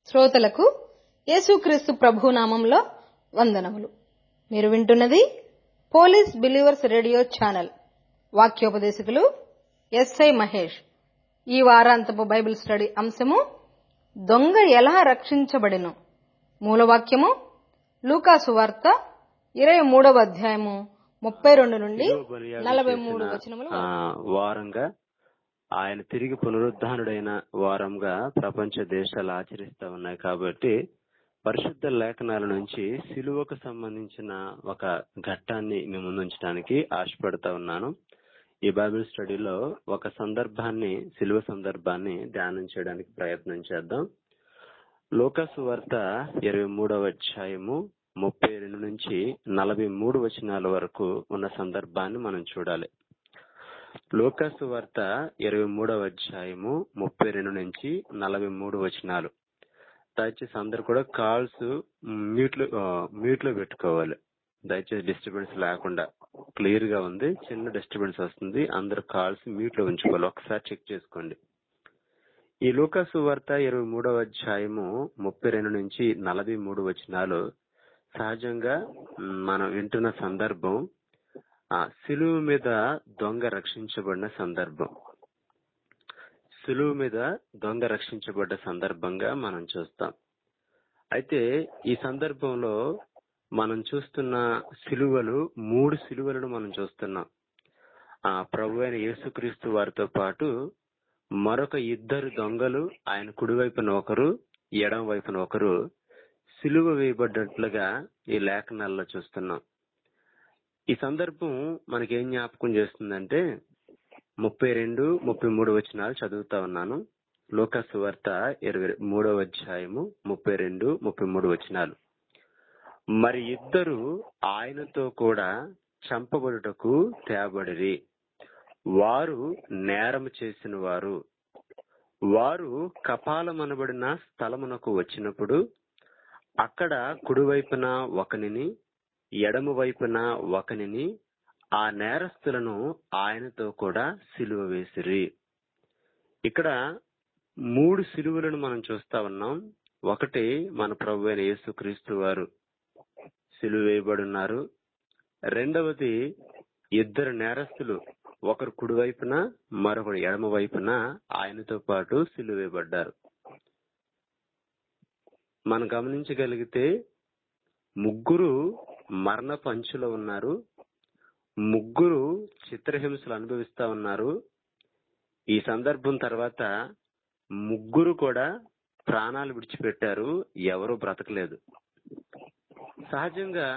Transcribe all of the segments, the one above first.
శ్రోతలకు యేసుక్రీస్తు ప్రభు నామంలో వందనములు మీరు వింటున్నది పోలీస్ బిలీవర్స్ రేడియో ఛానల్ వాక్యోపదేశకులు ఎస్ఐ మహేష్ ఈ వారాంతపు బైబిల్ స్టడీ అంశము దొంగ ఎలా రక్షించబడెను మూలవాక్యము లూకాసు వార్త ఇరవై మూడవ అధ్యాయము ముప్పై రెండు నుండి శిలువ బలియాగం నలభై చేసిన, మూడు వచనములు ఆ, వారంగా ఆయన తిరిగి పునరుద్ధానుడైన వారంగా ప్రపంచ దేశాలు ఆచరిస్తా ఉన్నాయి కాబట్టి పరిశుద్ధ లేఖనాల నుంచి సిలువకు సంబంధించిన ఒక ఘట్టాన్ని మీ ముందుంచడానికి ఆశపడతా ఉన్నాను ఈ బైబిల్ స్టడీలో ఒక సందర్భాన్ని సిలువ సందర్భాన్ని ధ్యానం చేయడానికి ప్రయత్నం చేద్దాం లోకాసు వార్త ఇరవై మూడవ అధ్యాయము ముప్పై రెండు నుంచి నలభై మూడు వచనాల వరకు ఉన్న సందర్భాన్ని మనం చూడాలి లోకాసు వార్త ఇరవై మూడవ అధ్యాయము ముప్పై రెండు నుంచి నలభై మూడు వచనాలు దయచేసి అందరు కూడా కాల్స్ మ్యూట్ లో మ్యూట్ లో పెట్టుకోవాలి దయచేసి డిస్టర్బెన్స్ లేకుండా క్లియర్ గా ఉంది చిన్న డిస్టర్బెన్స్ వస్తుంది అందరు కాల్స్ మ్యూట్ లో ఉంచుకోవాలి ఒకసారి చెక్ చేసుకోండి ఈ లూకాసు వార్త ఇరవై మూడవ అధ్యాయము ముప్పై రెండు నుంచి నలభై మూడు వచనాలు సహజంగా మ్, మనం వింటున్న సందర్భం ఆ సిలువు మీద దొంగ రక్షించబడిన సందర్భం సిలువు మీద దొంగ రక్షించబడ్డ సందర్భంగా మనం చూస్తాం అయితే ఈ సందర్భంలో మనం చూస్తున్న సిలువలు మూడు సిలువలను మనం చూస్తున్నాం ఆ ప్రభు అయిన యేసుక్రీస్తు వారితో పాటు మరొక ఇద్దరు దొంగలు ఆయన కుడివైపున ఒకరు ఎడమ వైపున ఒకరు సిలువ వేయబడ్డట్లుగా ఈ లేఖనాల్లో చూస్తున్నాం ఈ సందర్భం మనకేం జ్ఞాపకం చేస్తుందంటే ముప్పై రెండు ముప్పై మూడు వచనాలు చదువుతా ఉన్నాను లోకసు వార్త ఇరవై మూడవ అధ్యాయము ముప్పై రెండు ముప్పై మూడు వచనాలు మరి ఇద్దరు ఆయనతో కూడా చంపబడుటకు తేబడిరి వారు నేరము చేసిన వారు వారు కపాలమనబడిన స్థలమునకు వచ్చినప్పుడు అక్కడ కుడివైపున ఒకనిని ఎడమ వైపున ఒకనిని ఆ నేరస్తులను ఆయనతో కూడా సిలువ వేసిరి ఇక్కడ మూడు సిలువలను మనం చూస్తా ఉన్నాం ఒకటి మన ప్రభు అయిన యేసుక్రీస్తు వారు సిలువ వేయబడి ఉన్నారు రెండవది ఇద్దరు నేరస్తులు ఒకరు కుడివైపున మరొకరు ఎడమ వైపున ఆయనతో పాటు సిలువ వేయబడ్డారు మనం గమనించగలిగితే ముగ్గురు మరణ పంచులో ఉన్నారు ముగ్గురు చిత్రహింసలు అనుభవిస్తా ఉన్నారు ఈ సందర్భం తర్వాత ముగ్గురు కూడా ప్రాణాలు విడిచిపెట్టారు ఎవరు బ్రతకలేదు సహజంగా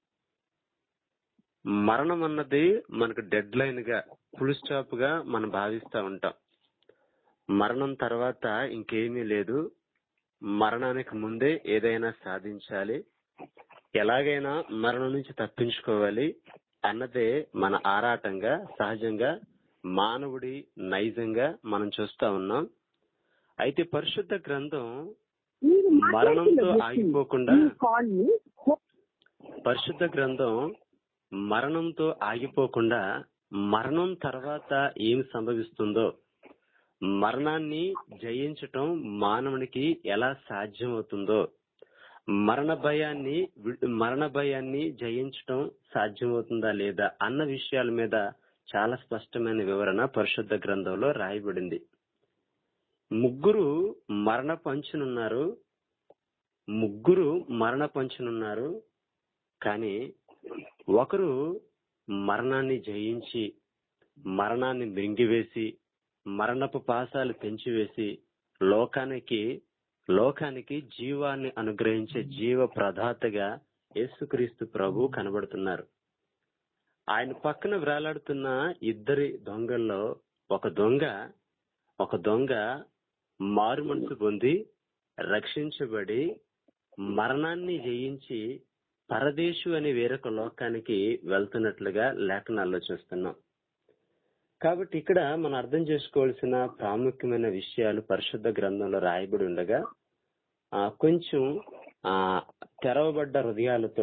మరణం అన్నది మనకు డెడ్ లైన్ గా ఫుల్ స్టాప్ గా మనం భావిస్తా ఉంటాం మరణం తర్వాత ఇంకేమీ లేదు మరణానికి ముందే ఏదైనా సాధించాలి ఎలాగైనా మరణం నుంచి తప్పించుకోవాలి అన్నదే మన ఆరాటంగా సహజంగా మానవుడి నైజంగా మనం చూస్తా ఉన్నాం అయితే పరిశుద్ధ గ్రంథం మీరు మరణంతో మాట్లాడుతున్న వ్యక్తి ఆగిపోకుండా ఈ కాల్ ని పరిశుద్ధ గ్రంథం మరణంతో ఆగిపోకుండా మరణం తర్వాత ఏం సంభవిస్తుందో మరణాన్ని జయించటం మానవునికి ఎలా సాధ్యమవుతుందో మరణ భయాన్ని వి- మరణ భయాన్ని జయించటం సాధ్యమవుతుందా లేదా అన్న విషయాల మీద చాలా స్పష్టమైన వివరణ పరిశుద్ధ గ్రంథంలో రాయబడింది ముగ్గురు మరణ పంచునున్నారు ముగ్గురు మరణ పంచునున్నారు కానీ ఒకరు మరణాన్ని జయించి మరణాన్ని మృంగివేసి మరణపు పాసాలు పెంచివేసి లోకానికి లోకానికి జీవాన్ని అనుగ్రహించే జీవ ప్రదాతగా యేసుక్రీస్తు ప్రభు కనబడుతున్నారు ఆయన పక్కన వేలాడుతున్న ఇద్దరి దొంగల్లో ఒక దొంగ ఒక దొంగ మారు మనసు పొంది రక్షించబడి మరణాన్ని జయించి పరదేశు అనే వేరొక లోకానికి వెళ్తున్నట్లుగా లేఖనాల్లో చూస్తున్నాం కాబట్టి ఇక్కడ మనం అర్థం చేసుకోవాల్సిన ప్రాముఖ్యమైన విషయాలు పరిశుద్ధ గ్రంథంలో రాయబడి ఉండగా ఆ, కొంచెం ఆ తెరవబడ్డ హృదయాలతో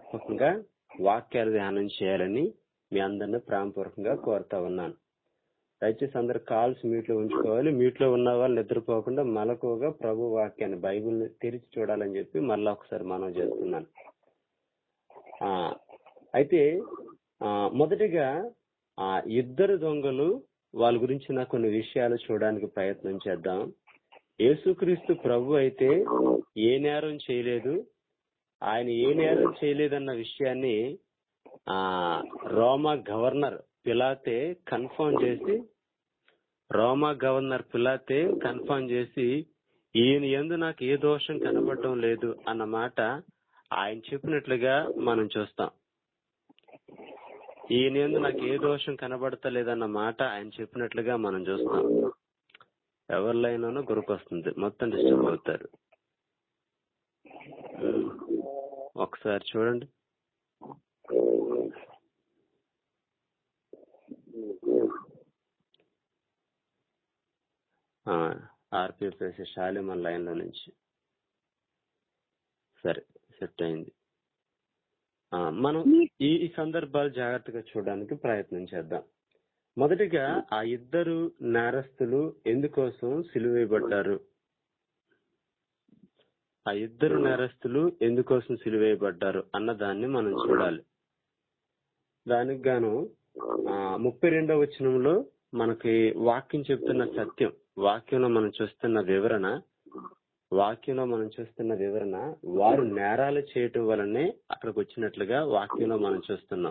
ఆలోచనాత్మకంగా వాక్యాలు ధ్యానం చేయాలని మీ అందరిని ప్రాంపూర్వకంగా కోరుతా ఉన్నాను దయచేసి అందరు కాల్స్ మ్యూట్ లో ఉంచుకోవాలి మ్యూట్ లో ఉన్న వాళ్ళు నిద్రపోకుండా మలకువగా ప్రభు వాక్యాన్ని బైబిల్ తెరిచి చూడాలని చెప్పి మళ్ళా ఒకసారి మనం చేస్తున్నాను ఆ అయితే ఆ మొదటిగా ఆ ఇద్దరు దొంగలు వాళ్ళ గురించిన కొన్ని విషయాలు చూడడానికి ప్రయత్నం చేద్దాం యేసుక్రీస్తు ప్రభు అయితే ఏ నేరం చేయలేదు ఆయన ఏ నేరం చేయలేదన్న విషయాన్ని ఆ రోమా గవర్నర్ పిలాతే కన్ఫర్మ్ చేసి రోమా గవర్నర్ పిలాతే కన్ఫర్మ్ చేసి ఈయన ఎందు నాకు ఏ దోషం కనబడటం లేదు అన్న మాట ఆయన చెప్పినట్లుగా మనం చూస్తాం ఈయన ఎందు నాకు ఏ దోషం కనబడతలేదన్న మాట ఆయన చెప్పినట్లుగా మనం చూస్తాం ఎవరిలైనానో గురకొస్తుంది మొత్తం డిస్టర్బ్ అవుతారు ఉమ్. ఒకసారి చూడండి ఆర్పిఎఫ్ వేసే షాలిమన్ లైన్ లో నుంచి సరే సెట్ అయింది ఆ, మనం ఈ ఈ సందర్భాలు జాగ్రత్తగా చూడడానికి ప్రయత్నం చేద్దాం మొదటిగా ఆ ఇద్దరు నేరస్తులు ఎందుకోసం సిలువేయబడ్డారు ఆ ఇద్దరు నేరస్తులు ఎందుకోసం సిలువేయబడ్డారు అన్నదాన్ని మనం చూడాలి దానికి గాను ఆ, ముప్పై రెండవ వచనంలో మనకి వాక్యం చెప్తున్న సత్యం వాక్యంలో మనం చూస్తున్న వివరణ వాక్యంలో మనం చూస్తున్న వివరణ వారు నేరాలు చేయటం వలనే అక్కడికి వచ్చినట్లుగా వాక్యంలో మనం చూస్తున్నాం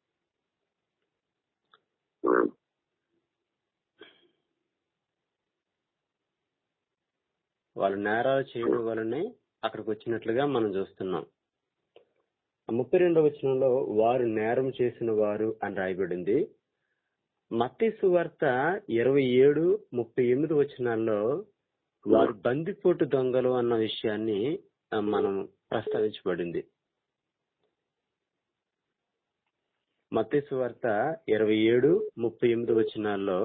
వాళ్ళు నేరాలు చేయడం వలనే అక్కడికి వచ్చినట్లుగా మనం చూస్తున్నాం ముప్పై రెండవ వచనంలో వారు నేరం చేసిన వారు అని రాయబడింది మత్తి సువార్త ఇరవై ఏడు ముప్పై ఎనిమిది వచనాల్లో వారు బందిపోటు దొంగలు అన్న విషయాన్ని ఆ, మనం ప్రస్తావించబడింది మత్తి సువార్త ఇరవై ఏడు ముప్పై ఎనిమిది వచనాల్లో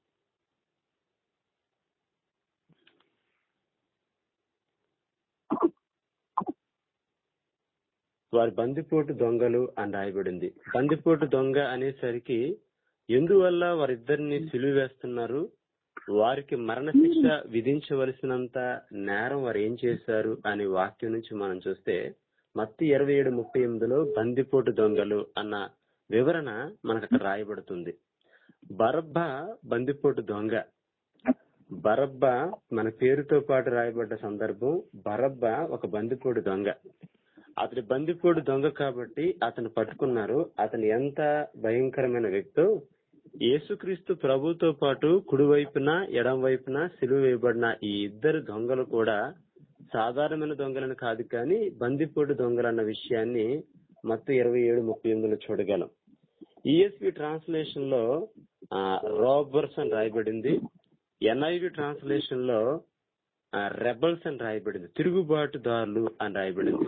వారి బందిపోటు దొంగలు అని రాయబడింది బందిపోటు దొంగ అనేసరికి ఎందువల్ల వారిద్దరిని సిలువ వేస్తున్నారు వారికి మరణశిక్ష విధించవలసినంత నేరం వారు ఏం చేశారు అనే వాక్యం నుంచి మనం చూస్తే మత్తి ఇరవై ఏడు ముప్పై ఎనిమిదిలో బందిపోటు దొంగలు అన్న వివరణ మనకు అక్కడ రాయబడుతుంది బరబ్బ బందిపోటు దొంగ బరబ్బ మన పేరుతో పాటు రాయబడ్డ సందర్భం బరబ్బ ఒక బందిపోటు దొంగ అతని బందిపోటు దొంగ కాబట్టి అతను పట్టుకున్నారు అతను ఎంత భయంకరమైన వ్యక్తో యేసుక్రీస్తు ప్రభుతో పాటు కుడివైపున ఎడం వైపున సిలువ వేయబడిన ఈ ఇద్దరు దొంగలు కూడా సాధారణమైన దొంగలను కాదు కానీ బందిపోటు దొంగలు అన్న విషయాన్ని మొత్తం ఇరవై ఏడు ముప్పై ఎనిమిదిలో చూడగలం ఈఎస్పి ట్రాన్స్లేషన్ లో రాబర్స్ అని రాయబడింది ఎన్ఐవి ట్రాన్స్లేషన్ లో రెబల్స్ అని రాయబడింది తిరుగుబాటుదారులు అని రాయబడింది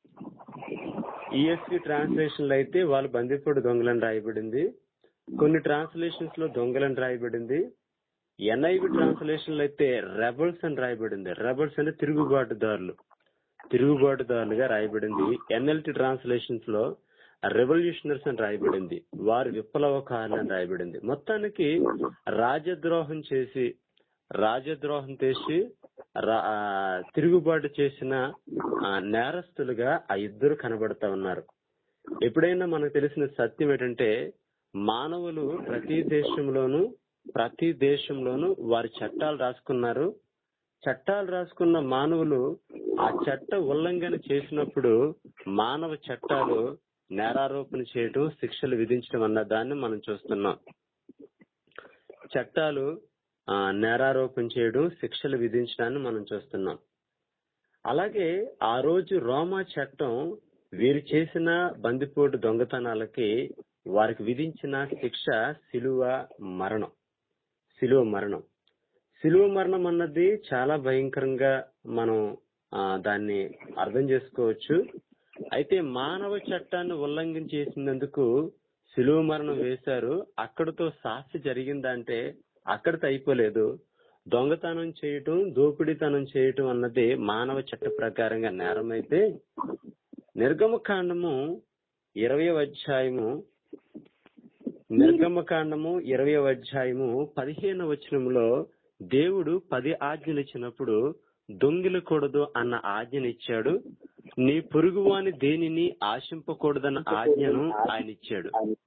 ఈఎస్పి ట్రాన్స్లేషన్ లో అయితే వాళ్ళు బందిపోటు దొంగలని రాయబడింది కొన్ని ట్రాన్స్లేషన్స్ లో దొంగలని రాయబడింది ఎన్ఐవి ట్రాన్స్లేషన్ లో అయితే రెబల్స్ అని రాయబడింది రెబల్స్ అంటే తిరుగుబాటుదారులు తిరుగుబాటుదారులుగా రాయబడింది ఎన్ఎల్టి ట్రాన్స్లేషన్స్ లో రెవల్యూషనర్స్ అని రాయబడింది వారు విప్లవకారులు అని రాయబడింది మొత్తానికి రాజద్రోహం చేసి రాజద్రోహం చేసి రా- ఆ, తిరుగుబాటు చేసిన ఆ, నేరస్తులుగా ఆ ఇద్దరు కనబడతా ఉన్నారు ఎప్పుడైనా మనకు తెలిసిన సత్యం ఏంటంటే మానవులు ప్రతి దేశంలోనూ ప్రతి దేశంలోనూ వారి చట్టాలు రాసుకున్నారు చట్టాలు రాసుకున్న మానవులు ఆ చట్ట ఉల్లంఘన చేసినప్పుడు మానవ చట్టాలు నేరారోపణ చేయటం శిక్షలు విధించడం అన్న దాన్ని మనం చూస్తున్నాం చట్టాలు ఆ, నేరారోపణ చేయడం శిక్షలు విధించడాన్ని మనం చూస్తున్నాం అలాగే ఆ రోజు రోమా చట్టం వీరు చేసిన బందిపోటు దొంగతనాలకి వారికి విధించిన శిక్ష శిలువ మరణం శిలువ మరణం శిలువ మరణం అన్నది చాలా భయంకరంగా మనం ఆ, దాన్ని అర్థం చేసుకోవచ్చు అయితే మానవ చట్టాన్ని ఉల్లంఘన చేసినందుకు శిలువ మరణం వేశారు అక్కడితో సాక్షి జరిగిందంటే అక్కడితో అయిపోలేదు దొంగతనం చేయటం దోపిడీతనం చేయటం అన్నది మానవ చట్ట ప్రకారంగా నేరం అయితే నిర్గమకాండము ఇరవై అధ్యాయము నిర్గమకాండము ఇరవై అధ్యాయము పదిహేను వచనంలో దేవుడు పది ఆజ్ఞలు ఇచ్చినప్పుడు దొంగిలకూడదు అన్న ఆజ్ఞనిచ్చాడు నీ పొరుగువాని దేనిని ఆశింపకూడదన్న ఆజ్ఞను ఆయన ఇచ్చాడు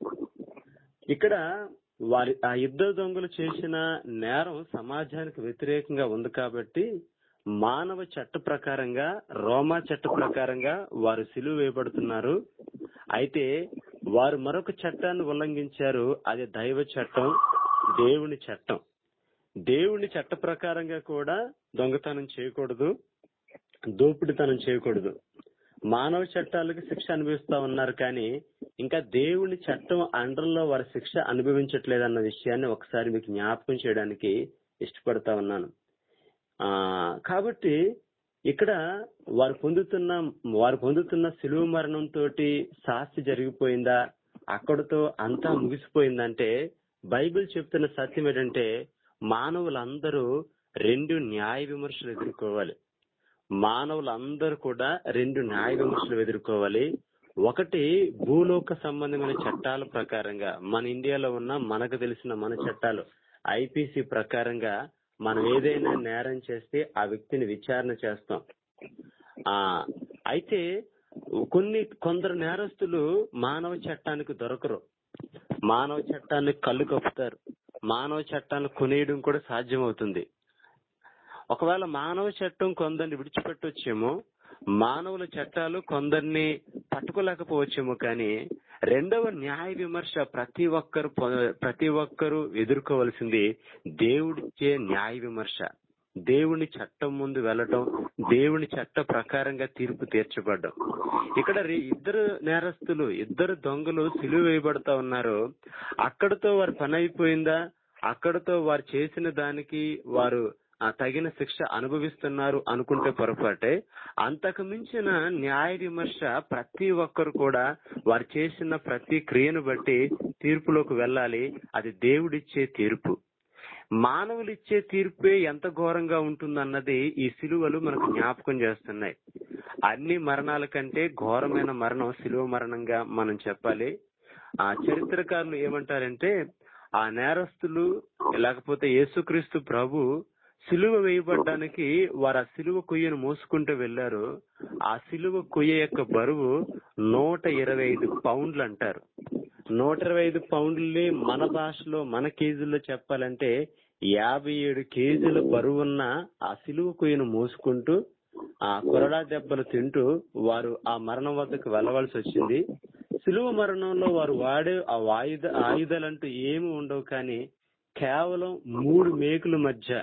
ఇక్కడ వారి ఆ ఇద్దరు దొంగలు చేసిన నేరం సమాజానికి వ్యతిరేకంగా ఉంది కాబట్టి మానవ చట్ట ప్రకారంగా రోమా చట్ట ప్రకారంగా వారు సిలువ వేయబడుతున్నారు అయితే వారు మరొక చట్టాన్ని ఉల్లంఘించారు అది దైవ చట్టం దేవుని చట్టం దేవుని చట్ట ప్రకారంగా కూడా దొంగతనం చేయకూడదు దోపిడితనం చేయకూడదు మానవ చట్టాలకు శిక్ష అనుభవిస్తా ఉన్నారు కానీ ఇంకా దేవుని చట్టం అండర్లో వారి శిక్ష అనుభవించట్లేదన్న విషయాన్ని ఒకసారి మీకు జ్ఞాపకం చేయడానికి ఇష్టపడతా ఉన్నాను ఆ కాబట్టి ఇక్కడ వారు పొందుతున్న వారు పొందుతున్న సిలువ మరణంతో శాస్తి జరిగిపోయిందా అక్కడతో అంతా ముగిసిపోయిందంటే బైబిల్ చెప్తున్న సత్యం ఏంటంటే మానవులందరూ రెండు న్యాయ విమర్శలు ఎదుర్కోవాలి మానవులందరూ కూడా రెండు న్యాయ విమర్శలు ఎదుర్కోవాలి ఒకటి భూలోక సంబంధమైన చట్టాల ప్రకారంగా మన ఇండియాలో ఉన్న మనకు తెలిసిన మన చట్టాలు ఐపీసీ ప్రకారంగా మనం ఏదైనా నేరం చేస్తే ఆ వ్యక్తిని విచారణ చేస్తాం ఆ అయితే కొన్ని కొందరు నేరస్తులు మానవ చట్టానికి దొరకరు మానవ చట్టాన్ని కళ్ళు కప్పుతారు మానవ చట్టాన్ని కొనేయడం కూడా సాధ్యమవుతుంది ఒకవేళ మానవ చట్టం కొందరిని విడిచిపెట్టొచ్చేమో మానవుల చట్టాలు కొందరిని పట్టుకోలేకపోవచ్చేమో కానీ రెండవ న్యాయ విమర్శ ప్రతి ఒక్కరు పొ- ప్రతి ఒక్కరు ఎదుర్కోవలసింది దేవుడిచ్చే న్యాయ విమర్శ దేవుని చట్టం ముందు వెళ్ళటం దేవుని చట్ట ప్రకారంగా తీర్పు తీర్చబడ్డం ఇక్కడ రి- ఇద్దరు నేరస్తులు ఇద్దరు దొంగలు సిలువ వేయబడతా ఉన్నారు అక్కడతో వారి పని అయిపోయిందా అక్కడతో వారు చేసిన దానికి వారు ఆ తగిన శిక్ష అనుభవిస్తున్నారు అనుకుంటే పొరపాటే అంతకు మించిన న్యాయ విమర్శ ప్రతి ఒక్కరు కూడా వారు చేసిన ప్రతి క్రియను బట్టి తీర్పులోకి వెళ్ళాలి అది దేవుడిచ్చే తీర్పు మానవులు ఇచ్చే తీర్పే ఎంత ఘోరంగా ఉంటుందన్నది ఈ సిలువలు మనకు జ్ఞాపకం చేస్తున్నాయి అన్ని మరణాల కంటే ఘోరమైన మరణం సిలువ మరణంగా మనం చెప్పాలి ఆ చరిత్రకారులు ఏమంటారంటే ఆ నేరస్తులు లేకపోతే యేసుక్రీస్తు ప్రభు సిలువ వేయబడ్డానికి వారు ఆ సిలువ కొయ్యను మోసుకుంటూ వెళ్లారు ఆ సిలువ కొయ్య యొక్క బరువు నూట ఇరవై ఐదు పౌండ్లు అంటారు నూట ఇరవై ఐదు పౌండ్లని మన భాషలో మన కేజీల్లో చెప్పాలంటే యాభై ఏడు కేజీల బరువున్న ఆ సిలువ కొయ్యను మోసుకుంటూ ఆ కొరడా దెబ్బలు తింటూ వారు ఆ మరణం వద్దకు వెళ్ళవలసి వచ్చింది సిలువ మరణంలో వారు వాడే ఆ ఆయుధ ఆయుధాలంటూ ఏమి ఉండవు కానీ కేవలం మూడు మేకుల మధ్య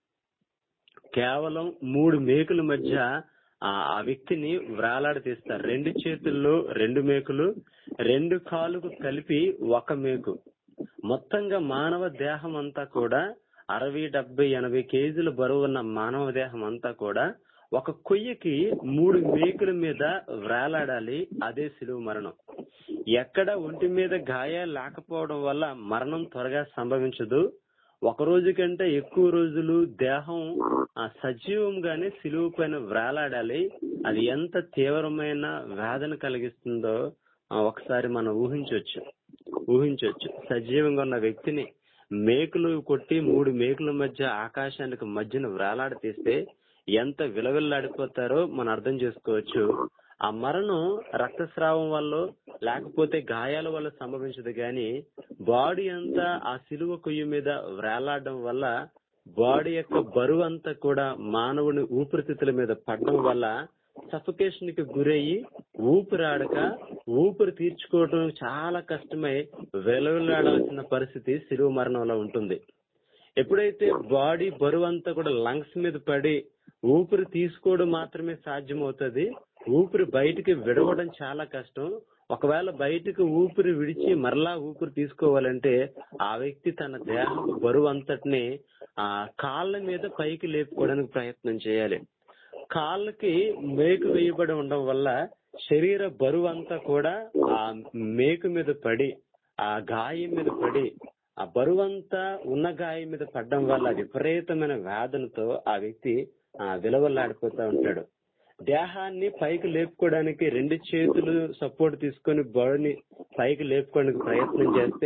కేవలం మూడు మేకుల మధ్య ఆ ఆ వ్యక్తిని వ్రాలాడదీస్తారు రెండు చేతుల్లో రెండు మేకులు రెండు కాలుకు కలిపి ఒక మేకు మొత్తంగా మానవ దేహం అంతా కూడా అరవై డెబ్బై ఎనభై కేజీల బరువు ఉన్న మానవ దేహం అంతా కూడా ఒక కొయ్యకి మూడు మేకుల మీద వ్రేలాడాలి అదే సిలువ మరణం ఎక్కడ ఒంటి మీద గాయాలు లేకపోవడం వల్ల మరణం త్వరగా సంభవించదు ఒక రోజు కంటే ఎక్కువ రోజులు దేహం ఆ సజీవంగానే సిలువ పైన వ్రేలాడాలి అది ఎంత తీవ్రమైన వేదన కలిగిస్తుందో ఆ, ఒకసారి మనం ఊహించవచ్చు ఊహించవచ్చు సజీవంగా ఉన్న వ్యక్తిని మేకులు కొట్టి మూడు మేకుల మధ్య ఆకాశానికి మధ్యన వ్రేలాడతీస్తే ఎంత విలవిల్లాడిపోతారో మనం అర్థం చేసుకోవచ్చు ఆ మరణం రక్తస్రావం వల్ల లేకపోతే గాయాల వల్ల సంభవించదు గాని బాడీ అంతా ఆ సిలువ కొయ్యి మీద వ్రేలాడడం వల్ల బాడీ యొక్క బరువు అంతా కూడా మానవుని ఊపిరితిత్తుల మీద పడడం వల్ల సఫికేషన్ కి గురయ్యి ఊపిరాడక ఊపిరి తీర్చుకోవడం చాలా కష్టమై వెలవెల్లాడాల్సిన పరిస్థితి సిలువ మరణంలో ఉంటుంది ఎప్పుడైతే బాడీ బరువు అంతా కూడా లంగ్స్ మీద పడి ఊపిరి తీసుకోవడం మాత్రమే సాధ్యమవుతుంది ఊపిరి బయటికి విడవడం చాలా కష్టం ఒకవేళ బయటకు ఊపిరి విడిచి మరలా ఊపిరి తీసుకోవాలంటే ఆ వ్యక్తి తన దేహ బరువు అంతటిని ఆ కాళ్ళ మీద పైకి లేపుకోవడానికి ప్రయత్నం చేయాలి కాళ్ళకి మేకు వేయబడి ఉండడం వల్ల శరీర బరువు అంతా కూడా ఆ మేకు మీద పడి ఆ గాయం మీద పడి ఆ బరువంతా ఉన్న గాయం మీద పడడం వల్ల విపరీతమైన వేదనతో ఆ వ్యక్తి ఆ విలవల్లాడిపోతా ఉంటాడు దేహాన్ని పైకి లేపుకోవడానికి రెండు చేతులు సపోర్ట్ తీసుకొని బాడీని పైకి లేపుకోవడానికి ప్రయత్నం చేస్తే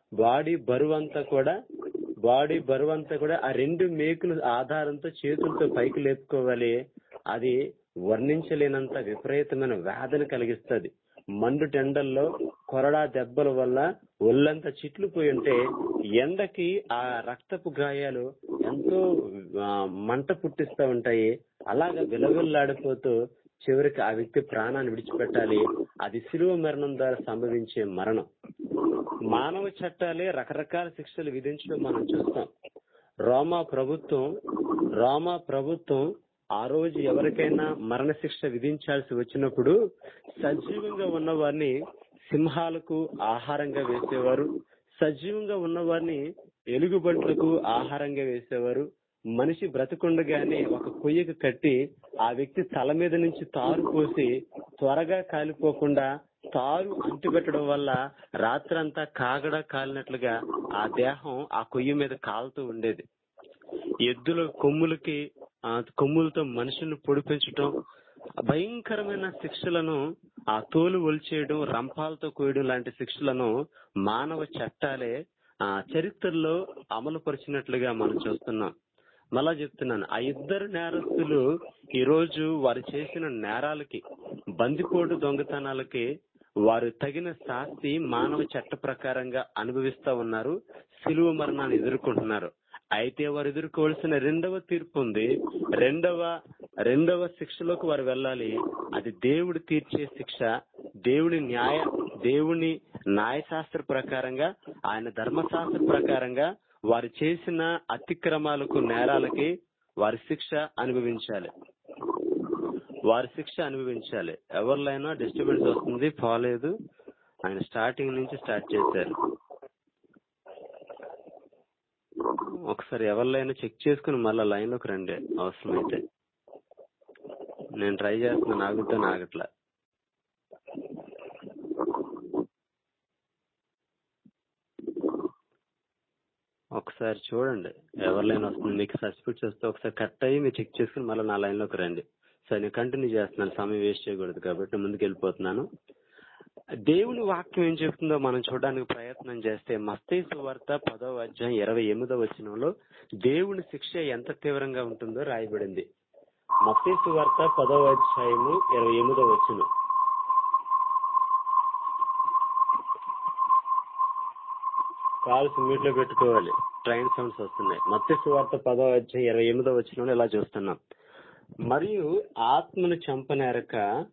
బాడీ బరువు అంతా కూడా బాడీ బరువు అంతా కూడా ఆ రెండు మేకులు ఆధారంతో చేతులతో పైకి లేపుకోవాలి అది వర్ణించలేనంత విపరీతమైన వేదన కలిగిస్తుంది మండు టెండల్లో కొరడా దెబ్బల వల్ల ఒళ్ళంతా చిట్లు పోయి ఉంటే ఎండకి ఆ రక్తపు గాయాలు ఎంతో ఆ, మంట పుట్టిస్తూ ఉంటాయి అలాగా విలవిల్లాడిపోతూ చివరికి ఆ వ్యక్తి ప్రాణాన్ని విడిచిపెట్టాలి అది శిలువ మరణం ద్వారా సంభవించే మరణం మానవ చట్టాలే రకరకాల శిక్షలు విధించడం మనం చూస్తాం రోమా ప్రభుత్వం రోమా ప్రభుత్వం ఆ రోజు ఎవరికైనా మరణశిక్ష విధించాల్సి వచ్చినప్పుడు సజీవంగా ఉన్న వారిని సింహాలకు ఆహారంగా వేసేవారు సజీవంగా ఉన్న వారిని ఎలుగుబంట్లకు ఆహారంగా వేసేవారు మనిషి బ్రతికుండగానే ఒక కొయ్యకు కట్టి ఆ వ్యక్తి తల మీద నుంచి తారు పోసి త్వరగా కాలిపోకుండా తారు అంటిపెట్టడం వల్ల రాత్రంతా కాగడ కాలినట్లుగా ఆ దేహం ఆ కొయ్య మీద కాలుతూ ఉండేది ఎద్దుల కొమ్ములకి ఆ కొమ్ములతో మనుషులను పొడిపించటం భయంకరమైన శిక్షలను ఆ తోలు ఒలిచేయడం రంపాలతో కోయడం లాంటి శిక్షలను మానవ చట్టాలే ఆ చరిత్రలో అమలు పరిచినట్లుగా మనం చూస్తున్నాం మళ్ళా చెప్తున్నాను ఆ ఇద్దరు నేరస్తులు ఈ రోజు వారు చేసిన నేరాలకి బందిపోటు దొంగతనాలకి వారు తగిన శాస్తి మానవ చట్ట ప్రకారంగా అనుభవిస్తా ఉన్నారు సిలువ మరణాన్ని ఎదుర్కొంటున్నారు అయితే వారు ఎదుర్కోవాల్సిన రెండవ తీర్పు ఉంది రెండవ రెండవ శిక్షలోకి వారు వెళ్ళాలి అది దేవుడు తీర్చే శిక్ష దేవుని న్యాయ దేవుని న్యాయశాస్త్ర ప్రకారంగా ఆయన ధర్మశాస్త్ర ప్రకారంగా వారు చేసిన అతిక్రమాలకు నేరాలకి వారి శిక్ష అనుభవించాలి వారి శిక్ష అనుభవించాలి ఎవరిలైనా డిస్టర్బెన్స్ వస్తుంది పోలేదు ఆయన స్టార్టింగ్ నుంచి స్టార్ట్ చేశారు ఒకసారి ఎవరిలైనా చెక్ చేసుకుని మళ్ళీ లైన్ లోకి రండి అవసరమైతే నేను ట్రై చేస్తున్నాను ఆగుతా ఆగట్లా ఒకసారి చూడండి ఎవరి లైన్ వస్తుంది మీకు సస్పెక్ట్స్ వస్తే ఒకసారి కట్ అయ్యి మీరు చెక్ చేసుకుని మళ్ళీ నా లైన్ లోకి రండి సరే నేను కంటిన్యూ చేస్తున్నాను సమయం వేస్ట్ చేయకూడదు కాబట్టి నేను ముందుకు వెళ్ళిపోతున్నాను దేవుని వాక్యం ఏం చెప్తుందో మనం చూడడానికి ప్రయత్నం చేస్తే మస్తేసు వార్త పదవ అధ్యాయం ఇరవై ఎనిమిదో వచనంలో దేవుని శిక్ష ఎంత తీవ్రంగా ఉంటుందో రాయబడింది మస్తేసు వార్త పదవ అధ్యాయము ఇరవై ఎనిమిదో వచనం కాల్స్ మ్యూట్ లో పెట్టుకోవాలి ట్రైన్ సౌండ్స్ వస్తున్నాయి మత్స్య వార్త పదో అధ్యాయం ఇరవై ఎనిమిదో వచ్చిన ఇలా చూస్తున్నాం మరియు ఆత్మను చంపనేరక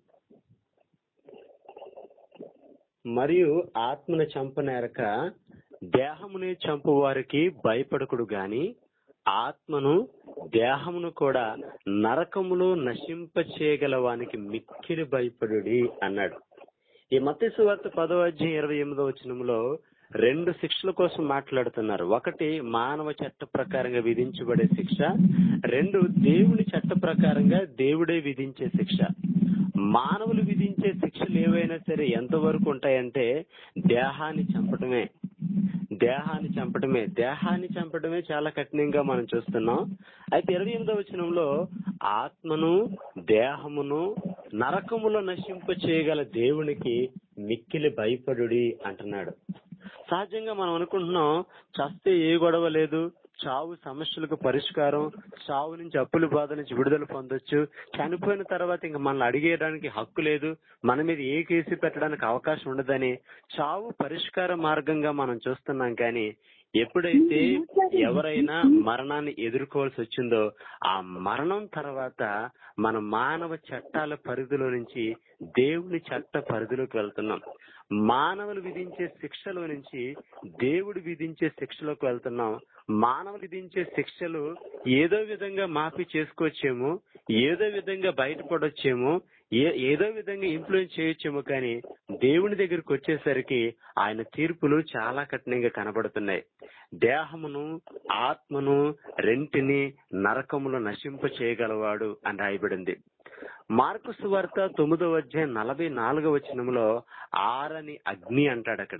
మరియు ఆత్మను చంపనేరక దేహముని చంపు వారికి భయపడకుడు గాని ఆత్మను దేహమును కూడా నరకములో నశింప చేయగల వానికి మిక్కిలి భయపడుడి అన్నాడు ఈ మత్స్సు వార్త పదో అధ్యాయం ఇరవై ఎనిమిదో వచనంలో రెండు శిక్షల కోసం మాట్లాడుతున్నారు ఒకటి మానవ చట్ట ప్రకారంగా విధించబడే శిక్ష రెండు దేవుని చట్ట ప్రకారంగా దేవుడే విధించే శిక్ష మానవులు విధించే శిక్షలు ఏవైనా సరే ఎంతవరకు ఉంటాయంటే దేహాన్ని చంపటమే దేహాన్ని చంపటమే దేహాన్ని చంపటమే చాలా కఠినంగా మనం చూస్తున్నాం అయితే ఇరవై ఎనిమిదవ వచనంలో ఆత్మను దేహమును నరకములో నశింప చేయగల దేవునికి మిక్కిలి భయపడుడి అంటున్నాడు సహజంగా మనం అనుకుంటున్నాం చస్తే ఏ గొడవ లేదు చావు సమస్యలకు పరిష్కారం చావు నుంచి అప్పుల బాధ నుంచి విడుదల పొందొచ్చు చనిపోయిన తర్వాత ఇంకా మనల్ని అడిగేయడానికి హక్కు లేదు మన మీద ఏ కేసు పెట్టడానికి అవకాశం ఉండదని చావు పరిష్కార మార్గంగా మనం చూస్తున్నాం కానీ ఎప్పుడైతే ఎవరైనా మరణాన్ని ఎదుర్కోవాల్సి వచ్చిందో ఆ మరణం తర్వాత మన మానవ చట్టాల పరిధిలో నుంచి దేవుని చట్ట పరిధిలోకి వెళ్తున్నాం మానవులు విధించే శిక్షలో నుంచి దేవుడు విధించే శిక్షలోకి వెళ్తున్నాం మానవులు విధించే శిక్షలు ఏదో విధంగా మాఫీ చేసుకోవచ్చేమో ఏదో విధంగా బయటపడొచ్చేమో ఏ ఏదో విధంగా ఇన్ఫ్లుయెన్స్ చేయొచ్చేమో కానీ దేవుని దగ్గరికి వచ్చేసరికి ఆయన తీర్పులు చాలా కఠినంగా కనబడుతున్నాయి దేహమును ఆత్మను రెంటిని నరకములో నశింప చేయగలవాడు అని రాయబడింది మార్కు సువార్త తొమ్మిదవ అధ్యాయం నలభై నాలుగవ వచనంలో ఆరని అగ్ని అంటాడు అక్కడ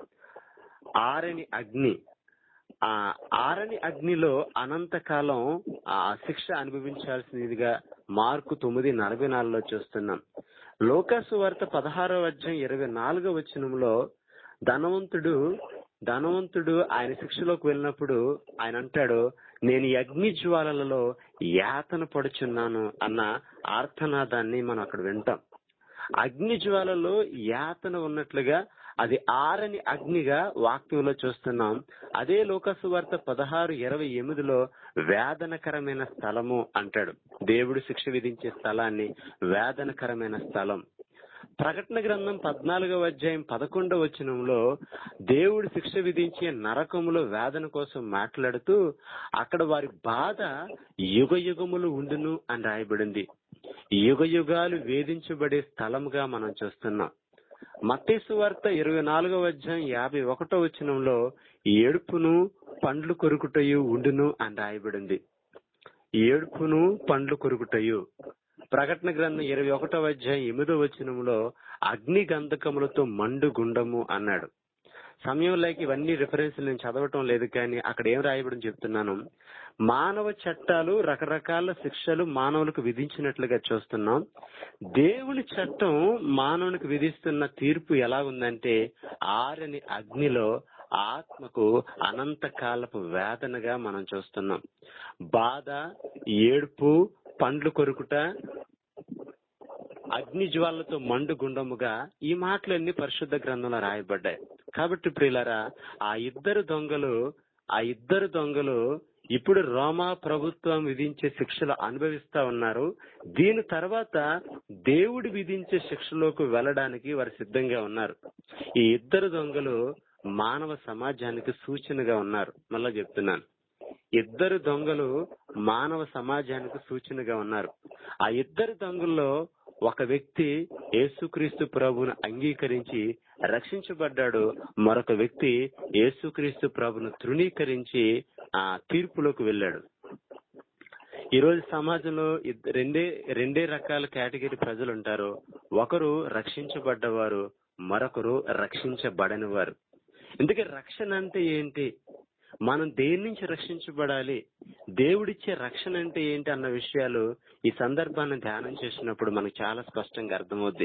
ఆరని అగ్ని ఆ ఆరని అగ్నిలో అనంతకాలం ఆ శిక్ష అనుభవించాల్సినదిగా మార్కు తొమ్మిది నలభై నాలుగులో చూస్తున్నాం లోకాసు వార్త పదహారవ అధ్యాయం ఇరవై నాలుగవ వచనంలో ధనవంతుడు ధనవంతుడు ఆయన శిక్షలోకి వెళ్ళినప్పుడు ఆయన అంటాడు నేను ఈ అగ్ని జ్వాలలలో యాతన పడుచున్నాను అన్న ఆర్తనాదాన్ని మనం అక్కడ వింటాం అగ్ని జ్వాలలో యాతన ఉన్నట్లుగా అది ఆరని అగ్నిగా వాక్యంలో చూస్తున్నాం అదే లోకసు వార్త పదహారు ఇరవై ఎనిమిదిలో వేదనకరమైన స్థలము అంటాడు దేవుడు శిక్ష విధించే స్థలాన్ని వేదనకరమైన స్థలం ప్రకటన గ్రంథం పద్నాలుగవ అధ్యాయం పదకొండవ వచనంలో దేవుడు శిక్ష విధించే నరకములో వేదన కోసం మాట్లాడుతూ అక్కడ వారి బాధ యుగ యుగములు ఉండును అని రాయబడింది యుగ యుగాలు వేధించబడే స్థలముగా మనం చూస్తున్నాం మత్తేసు వార్త ఇరవై నాలుగవ అధ్యాయం యాభై ఒకటో వచనంలో ఏడుపును పండ్లు కొరుకుటయు ఉండును అని రాయబడింది ఏడుపును పండ్లు కొరుకుటయు ప్రకటన గ్రంథం ఇరవై ఒకటో అధ్యాయం ఎనిమిదో వచనంలో అగ్ని గంధకములతో మండు గుండము అన్నాడు సమయం లేక ఇవన్నీ రిఫరెన్స్ నేను చదవటం లేదు కానీ అక్కడ ఏం రాయబడి చెప్తున్నాను మానవ చట్టాలు రకరకాల శిక్షలు మానవులకు విధించినట్లుగా చూస్తున్నాం దేవుని చట్టం మానవునికి విధిస్తున్న తీర్పు ఎలా ఉందంటే ఆరని అగ్నిలో ఆత్మకు అనంతకాలపు వేదనగా మనం చూస్తున్నాం బాధ ఏడుపు పండ్లు కొరుకుట అగ్ని జ్వాలతో మండు గుండముగా ఈ మాటలన్నీ పరిశుద్ధ గ్రంథంలో రాయబడ్డాయి కాబట్టి ప్రియులరా ఆ ఇద్దరు దొంగలు ఆ ఇద్దరు దొంగలు ఇప్పుడు రోమా ప్రభుత్వం విధించే శిక్షలు అనుభవిస్తా ఉన్నారు దీని తర్వాత దేవుడు విధించే శిక్షలోకి వెళ్ళడానికి వారు సిద్ధంగా ఉన్నారు ఈ ఇద్దరు దొంగలు మానవ సమాజానికి సూచనగా ఉన్నారు మళ్ళా చెప్తున్నాను ఇద్దరు దొంగలు మానవ సమాజానికి సూచనగా ఉన్నారు ఆ ఇద్దరు దొంగల్లో ఒక వ్యక్తి యేసుక్రీస్తు ప్రభువును అంగీకరించి రక్షించబడ్డాడు మరొక వ్యక్తి యేసుక్రీస్తు ప్రభును తృణీకరించి ఆ తీర్పులోకి వెళ్ళాడు ఈ రోజు సమాజంలో ఇద్ద- రెండే రెండే రకాల కేటగిరీ ప్రజలు ఉంటారు ఒకరు రక్షించబడ్డవారు మరొకరు రక్షించబడని వారు ఇందుకే రక్షణ అంటే ఏంటి మనం దేని నుంచి రక్షించబడాలి దేవుడిచ్చే రక్షణ అంటే ఏంటి అన్న విషయాలు ఈ సందర్భాన్ని ధ్యానం చేసినప్పుడు మనకు చాలా స్పష్టంగా అర్థమవుద్ది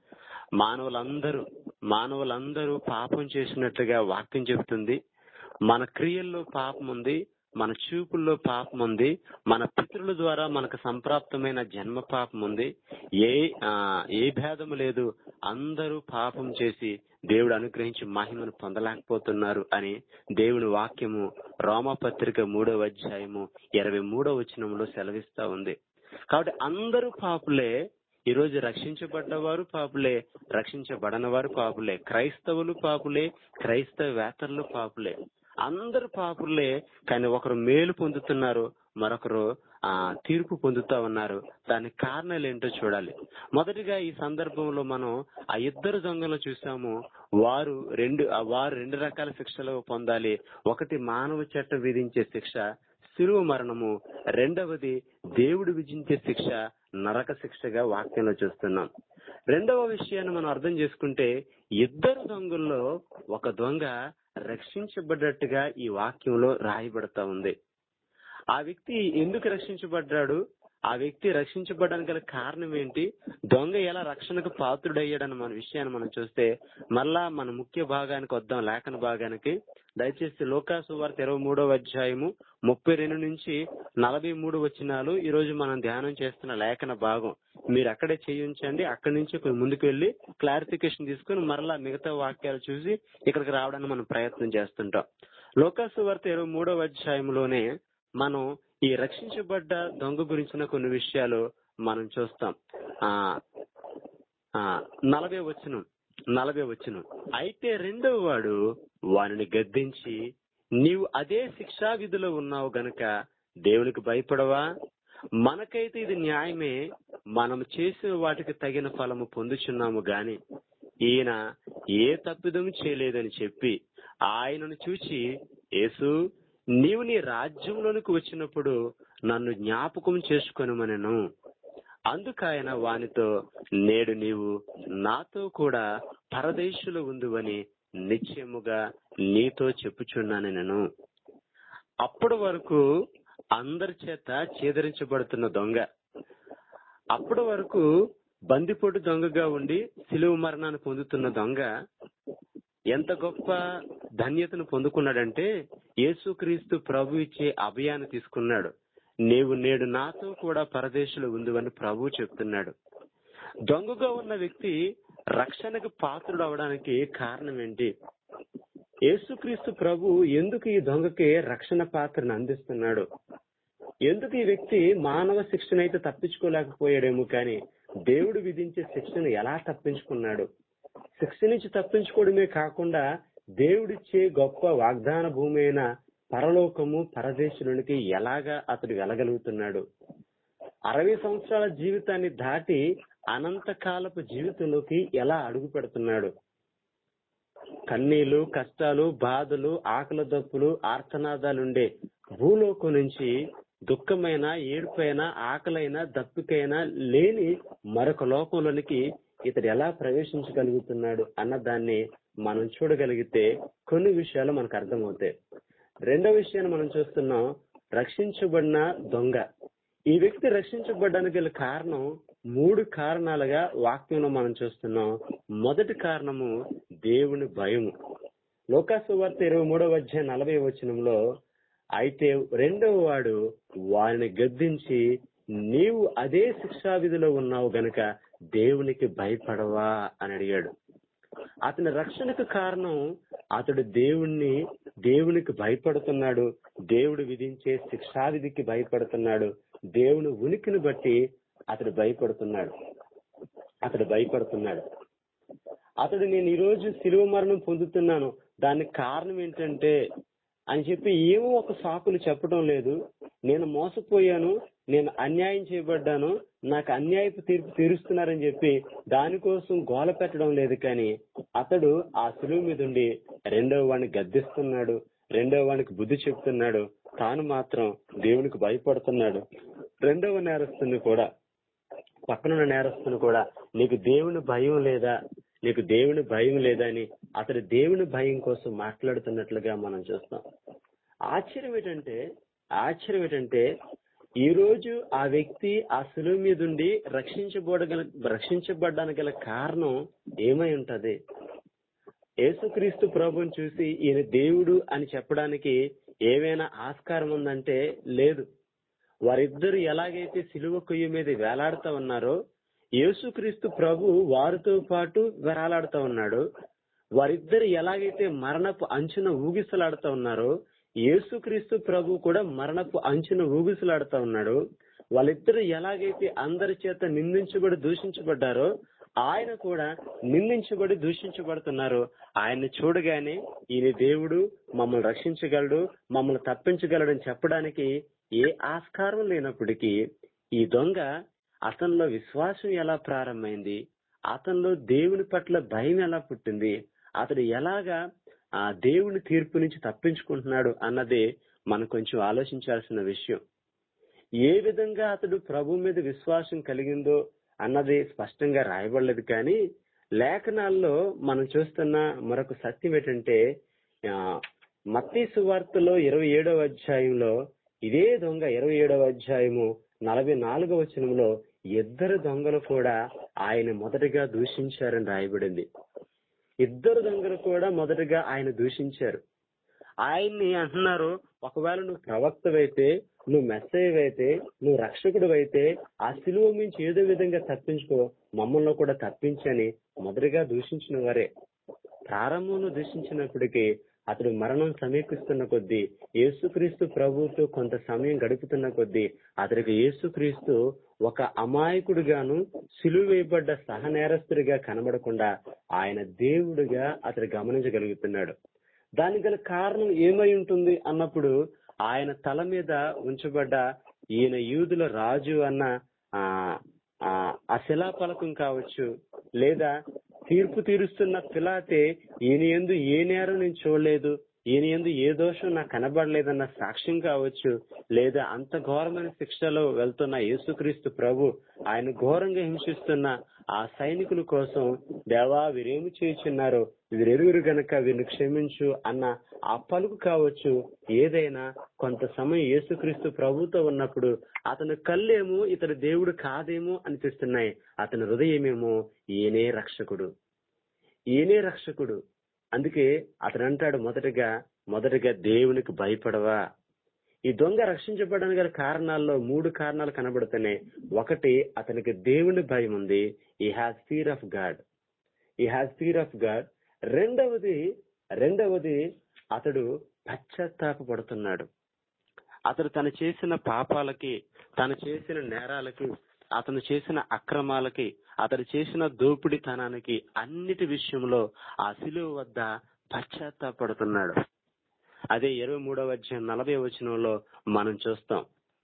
మానవులందరూ మానవులందరూ పాపం చేసినట్లుగా వాక్యం చెబుతుంది మన క్రియల్లో పాపం ఉంది మన చూపుల్లో పాపం ఉంది మన పితృల ద్వారా మనకు సంప్రాప్తమైన జన్మ పాపం ఉంది ఏ ఆ, ఏ భేదము లేదు అందరూ పాపం చేసి దేవుడు అనుగ్రహించి మహిమను పొందలేకపోతున్నారు అని దేవుని వాక్యము రోమపత్రిక మూడవ అధ్యాయము ఇరవై మూడవ వచనంలో సెలవిస్తా ఉంది కాబట్టి అందరూ పాపులే ఈ రోజు రక్షించబడ్డవారు పాపులే రక్షించబడనవారు పాపులే క్రైస్తవులు పాపులే క్రైస్తవేతరులు పాపులే అందరు పాపులే కానీ ఒకరు మేలు పొందుతున్నారు మరొకరు ఆ తీర్పు పొందుతా ఉన్నారు దానికి కారణాలు ఏంటో చూడాలి మొదటిగా ఈ సందర్భంలో మనం ఆ ఇద్దరు దొంగలు చూసాము వారు రెండు ఆ వారు రెండు రకాల శిక్షలు పొందాలి ఒకటి మానవ చట్టం విధించే శిక్ష శిలువ మరణము రెండవది దేవుడు విధించే శిక్ష నరక శిక్షగా వాక్యంలో చూస్తున్నాం రెండవ విషయాన్ని మనం అర్థం చేసుకుంటే ఇద్దరు దొంగల్లో ఒక దొంగ రక్షించబడ్డట్టుగా ఈ వాక్యంలో రాయబడతా ఉంది ఆ వ్యక్తి ఎందుకు రక్షించబడ్డాడు ఆ వ్యక్తి రక్షించబడడానికి గల కారణం ఏంటి దొంగ ఎలా రక్షణకు పాత్రుడయ్యాడన్న మన విషయాన్ని మనం చూస్తే మళ్ళా మన ముఖ్య భాగానికి వద్దాం లేఖన భాగానికి దయచేసి లోకాసు వార్త ఇరవై మూడవ అధ్యాయము ముప్పై రెండు నుంచి నలభై మూడు వచ్చినాలు ఈ రోజు మనం ధ్యానం చేస్తున్న లేఖన భాగం మీరు అక్కడే చేయించండి అక్కడి నుంచి కొంచెం ముందుకు వెళ్ళి క్లారిఫికేషన్ తీసుకుని మరలా మిగతా వాక్యాలు చూసి ఇక్కడికి రావడానికి మనం ప్రయత్నం చేస్తుంటాం లోకాసు వార్త ఇరవై మూడవ అధ్యాయంలోనే మనం ఈ రక్షించబడ్డ దొంగ గురించిన కొన్ని విషయాలు మనం చూస్తాం ఆ ఆ నలభై వచ్చును నలభై వచ్చును అయితే రెండవ వాడు వానిని గద్దించి నీవు అదే శిక్షా విధిలో ఉన్నావు గనుక దేవునికి భయపడవా మనకైతే ఇది న్యాయమే మనం చేసిన వాటికి తగిన ఫలము పొందుచున్నాము గాని ఈయన ఏ తప్పిదము చేయలేదని చెప్పి ఆయనను చూచి యేసు నీవు నీ రాజ్యంలోనికి వచ్చినప్పుడు నన్ను జ్ఞాపకం చేసుకొనుమనెను అందుకాయన వానితో నేడు నీవు నాతో కూడా పరదేశులు ఉందువని నిశ్చయముగా నీతో చెప్పుచున్నాను నేను అప్పటి వరకు అందరి చేత చేదరించబడుతున్న దొంగ అప్పటి వరకు బందిపోటు దొంగగా ఉండి సిలువ మరణాన్ని పొందుతున్న దొంగ ఎంత గొప్ప ధన్యతను పొందుకున్నాడంటే యేసుక్రీస్తు ప్రభు ఇచ్చే అభయాన్ని తీసుకున్నాడు నీవు నేడు నాతో కూడా పరదేశులు ఉందివని ప్రభు చెప్తున్నాడు దొంగగా ఉన్న వ్యక్తి రక్షణకు పాత్రుడు అవడానికి కారణం ఏంటి యేసుక్రీస్తు ప్రభు ఎందుకు ఈ దొంగకి రక్షణ పాత్రను అందిస్తున్నాడు ఎందుకు ఈ వ్యక్తి మానవ శిక్షణ అయితే తప్పించుకోలేకపోయాడేమో కానీ దేవుడు విధించే శిక్షను ఎలా తప్పించుకున్నాడు శిక్ష నుంచి తప్పించుకోవడమే కాకుండా దేవుడిచ్చే గొప్ప వాగ్దాన భూమి అయిన పరలోకము పరదేశునికి ఎలాగా అతడు వెళ్ళగలుగుతున్నాడు అరవై సంవత్సరాల జీవితాన్ని దాటి అనంతకాలపు జీవితంలోకి ఎలా అడుగు పెడుతున్నాడు కన్నీళ్లు కష్టాలు బాధలు ఆకలి దప్పులు ఆర్తనాదాలుండే భూలోకం నుంచి దుఃఖమైన ఏడుపైన ఆకలైన దప్పికైనా లేని మరొక లోకంలోనికి ఇతడు ఎలా ప్రవేశించగలుగుతున్నాడు అన్న దాన్ని మనం చూడగలిగితే కొన్ని విషయాలు మనకు అర్థమవుతాయి రెండో విషయాన్ని మనం చూస్తున్నాం రక్షించబడిన దొంగ ఈ వ్యక్తి రక్షించబడడానికి గల కారణం మూడు కారణాలుగా వాక్యంలో మనం చూస్తున్నాం మొదటి కారణము దేవుని భయము లోకాసు వార్త ఇరవై మూడవ అధ్యాయం నలభై వచనంలో అయితే రెండవ వాడు వారిని గద్దించి నీవు అదే శిక్షా విధిలో ఉన్నావు గనుక దేవునికి భయపడవా అని అడిగాడు అతని రక్షణకు కారణం అతడు దేవుణ్ణి దేవునికి భయపడుతున్నాడు దేవుడు విధించే శిక్షావిధికి భయపడుతున్నాడు దేవుని ఉనికిని బట్టి అతడు భయపడుతున్నాడు అతడు భయపడుతున్నాడు అతడు నేను ఈ రోజు శిలువ మరణం పొందుతున్నాను దానికి కారణం ఏంటంటే అని చెప్పి ఏమో ఒక సాకులు చెప్పడం లేదు నేను మోసపోయాను నేను అన్యాయం చేయబడ్డాను నాకు అన్యాయపు తీర్పు తీరుస్తున్నారని చెప్పి దానికోసం గోల పెట్టడం లేదు కానీ అతడు ఆ సులువు మీద ఉండి రెండవ వాడిని గద్దిస్తున్నాడు రెండవ వాడికి బుద్ధి చెప్తున్నాడు తాను మాత్రం దేవునికి భయపడుతున్నాడు రెండవ నేరస్తుని కూడా పక్కనున్న నేరస్తుని కూడా నీకు దేవుని భయం లేదా నీకు దేవుని భయం లేదా అని అతడు దేవుని భయం కోసం మాట్లాడుతున్నట్లుగా మనం చూస్తాం ఆశ్చర్యం ఏంటంటే ఆశ్చర్యం ఏంటంటే ఈ రోజు ఆ వ్యక్తి ఆ సులువు మీద ఉండి రక్షించబడగల రక్షించబడ్డానికి గల కారణం ఏమై ఉంటది యేసుక్రీస్తు ప్రభుని చూసి ఈయన దేవుడు అని చెప్పడానికి ఏమైనా ఆస్కారం ఉందంటే లేదు వారిద్దరు ఎలాగైతే సిలువ కొయ్య మీద వేలాడుతా ఉన్నారో యేసుక్రీస్తు ప్రభు వారితో పాటు వేలాడుతా ఉన్నాడు వారిద్దరు ఎలాగైతే మరణపు అంచున ఊగిసలాడుతా ఉన్నారో యేసుక్రీస్తు ప్రభు కూడా మరణపు అంచున ఊగిసలాడుతా ఉన్నాడు వాళ్ళిద్దరు ఎలాగైతే అందరి చేత నిందించబడి దూషించబడ్డారో ఆయన కూడా నిందించబడి దూషించబడుతున్నారు ఆయన్ని చూడగానే ఈయన దేవుడు మమ్మల్ని రక్షించగలడు మమ్మల్ని తప్పించగలడని చెప్పడానికి ఏ ఆస్కారం లేనప్పటికీ ఈ దొంగ అతనిలో విశ్వాసం ఎలా ప్రారంభమైంది అతనిలో దేవుని పట్ల భయం ఎలా పుట్టింది అతడు ఎలాగా ఆ దేవుని తీర్పు నుంచి తప్పించుకుంటున్నాడు అన్నదే మనం కొంచెం ఆలోచించాల్సిన విషయం ఏ విధంగా అతడు ప్రభు మీద విశ్వాసం కలిగిందో అన్నది స్పష్టంగా రాయబడలేదు కానీ లేఖనాల్లో మనం చూస్తున్న మరొక సత్యం ఏంటంటే ఆ, మత్తీ సువార్తలో ఇరవై ఏడవ అధ్యాయంలో ఇదే దొంగ ఇరవై ఏడవ అధ్యాయము నలభై నాలుగవ వచనంలో ఇద్దరు దొంగలు కూడా ఆయన మొదటగా దూషించారని రాయబడింది ఇద్దరు దొంగలు కూడా మొదటగా ఆయన దూషించారు ఆయన్ని అంటున్నారు ఒకవేళ నువ్వు ప్రవక్తవైతే నువ్వు మెస్సయ్య అయితే నువ్వు రక్షకుడు అయితే ఆ శిలువ నుంచి ఏదో విధంగా తప్పించుకో మమ్మల్ని కూడా తప్పించని మొదటగా దూషించిన వారే ప్రారంభంలో దూషించినప్పటికీ అతడు మరణం సమీపిస్తున్న కొద్దీ యేసుక్రీస్తు ప్రభువుతో కొంత సమయం గడుపుతున్న కొద్దీ అతడికి యేసుక్రీస్తు ఒక అమాయకుడిగాను సిలువ వేయబడ్డ సహనేరస్తుడిగా కనబడకుండా ఆయన దేవుడిగా అతడు గమనించగలుగుతున్నాడు దానికి గల కారణం ఏమై ఉంటుంది అన్నప్పుడు ఆయన తల మీద ఉంచబడ్డ ఈయన యూదుల రాజు అన్న ఆ ఆ ఆ శిలాఫలకం కావచ్చు లేదా తీర్పు తీరుస్తున్న పిలాతే ఈయన ఎందు ఏ నేరం నేను చూడలేదు ఈయన ఎందు ఏ దోషం నాకు కనబడలేదన్న సాక్ష్యం కావచ్చు లేదా అంత ఘోరమైన శిక్షలో వెళ్తున్న యేసుక్రీస్తు ప్రభు ఆయన ఘోరంగా హింసిస్తున్న ఆ సైనికుల కోసం దేవా వీరేమి చేయుచున్నారు వీరెరుగురు గనక వీరిని క్షమించు అన్న ఆ పలుకు కావచ్చు ఏదైనా కొంత సమయం యేసుక్రీస్తు ప్రభుతో ఉన్నప్పుడు అతని కళ్ళేమో ఇతడు దేవుడు కాదేమో అనిపిస్తున్నాయి అతని హృదయమేమో ఈయనే రక్షకుడు ఈయనే రక్షకుడు అందుకే అతను అంటాడు మొదటగా మొదటగా దేవునికి భయపడవా ఈ దొంగ రక్షించబడడానికి గల కారణాల్లో మూడు కారణాలు కనబడుతున్నాయి ఒకటి అతనికి దేవుని భయం ఉంది ఈ హ్యాస్ ఫీర్ ఆఫ్ గాడ్ ఈ హ్యాస్ ఫీర్ ఆఫ్ గాడ్ రెండవది రెండవది అతడు పశ్చాత్తాపడుతున్నాడు అతడు తను చేసిన పాపాలకి తను చేసిన నేరాలకి అతను చేసిన అక్రమాలకి అతడు చేసిన దోపిడితనానికి అన్నిటి విషయంలో ఆ శిలువ వద్ద పశ్చాత్తాపడుతున్నాడు అదే ఇరవై మూడవ అధ్యాయం నలభై వచనంలో మనం చూస్తాం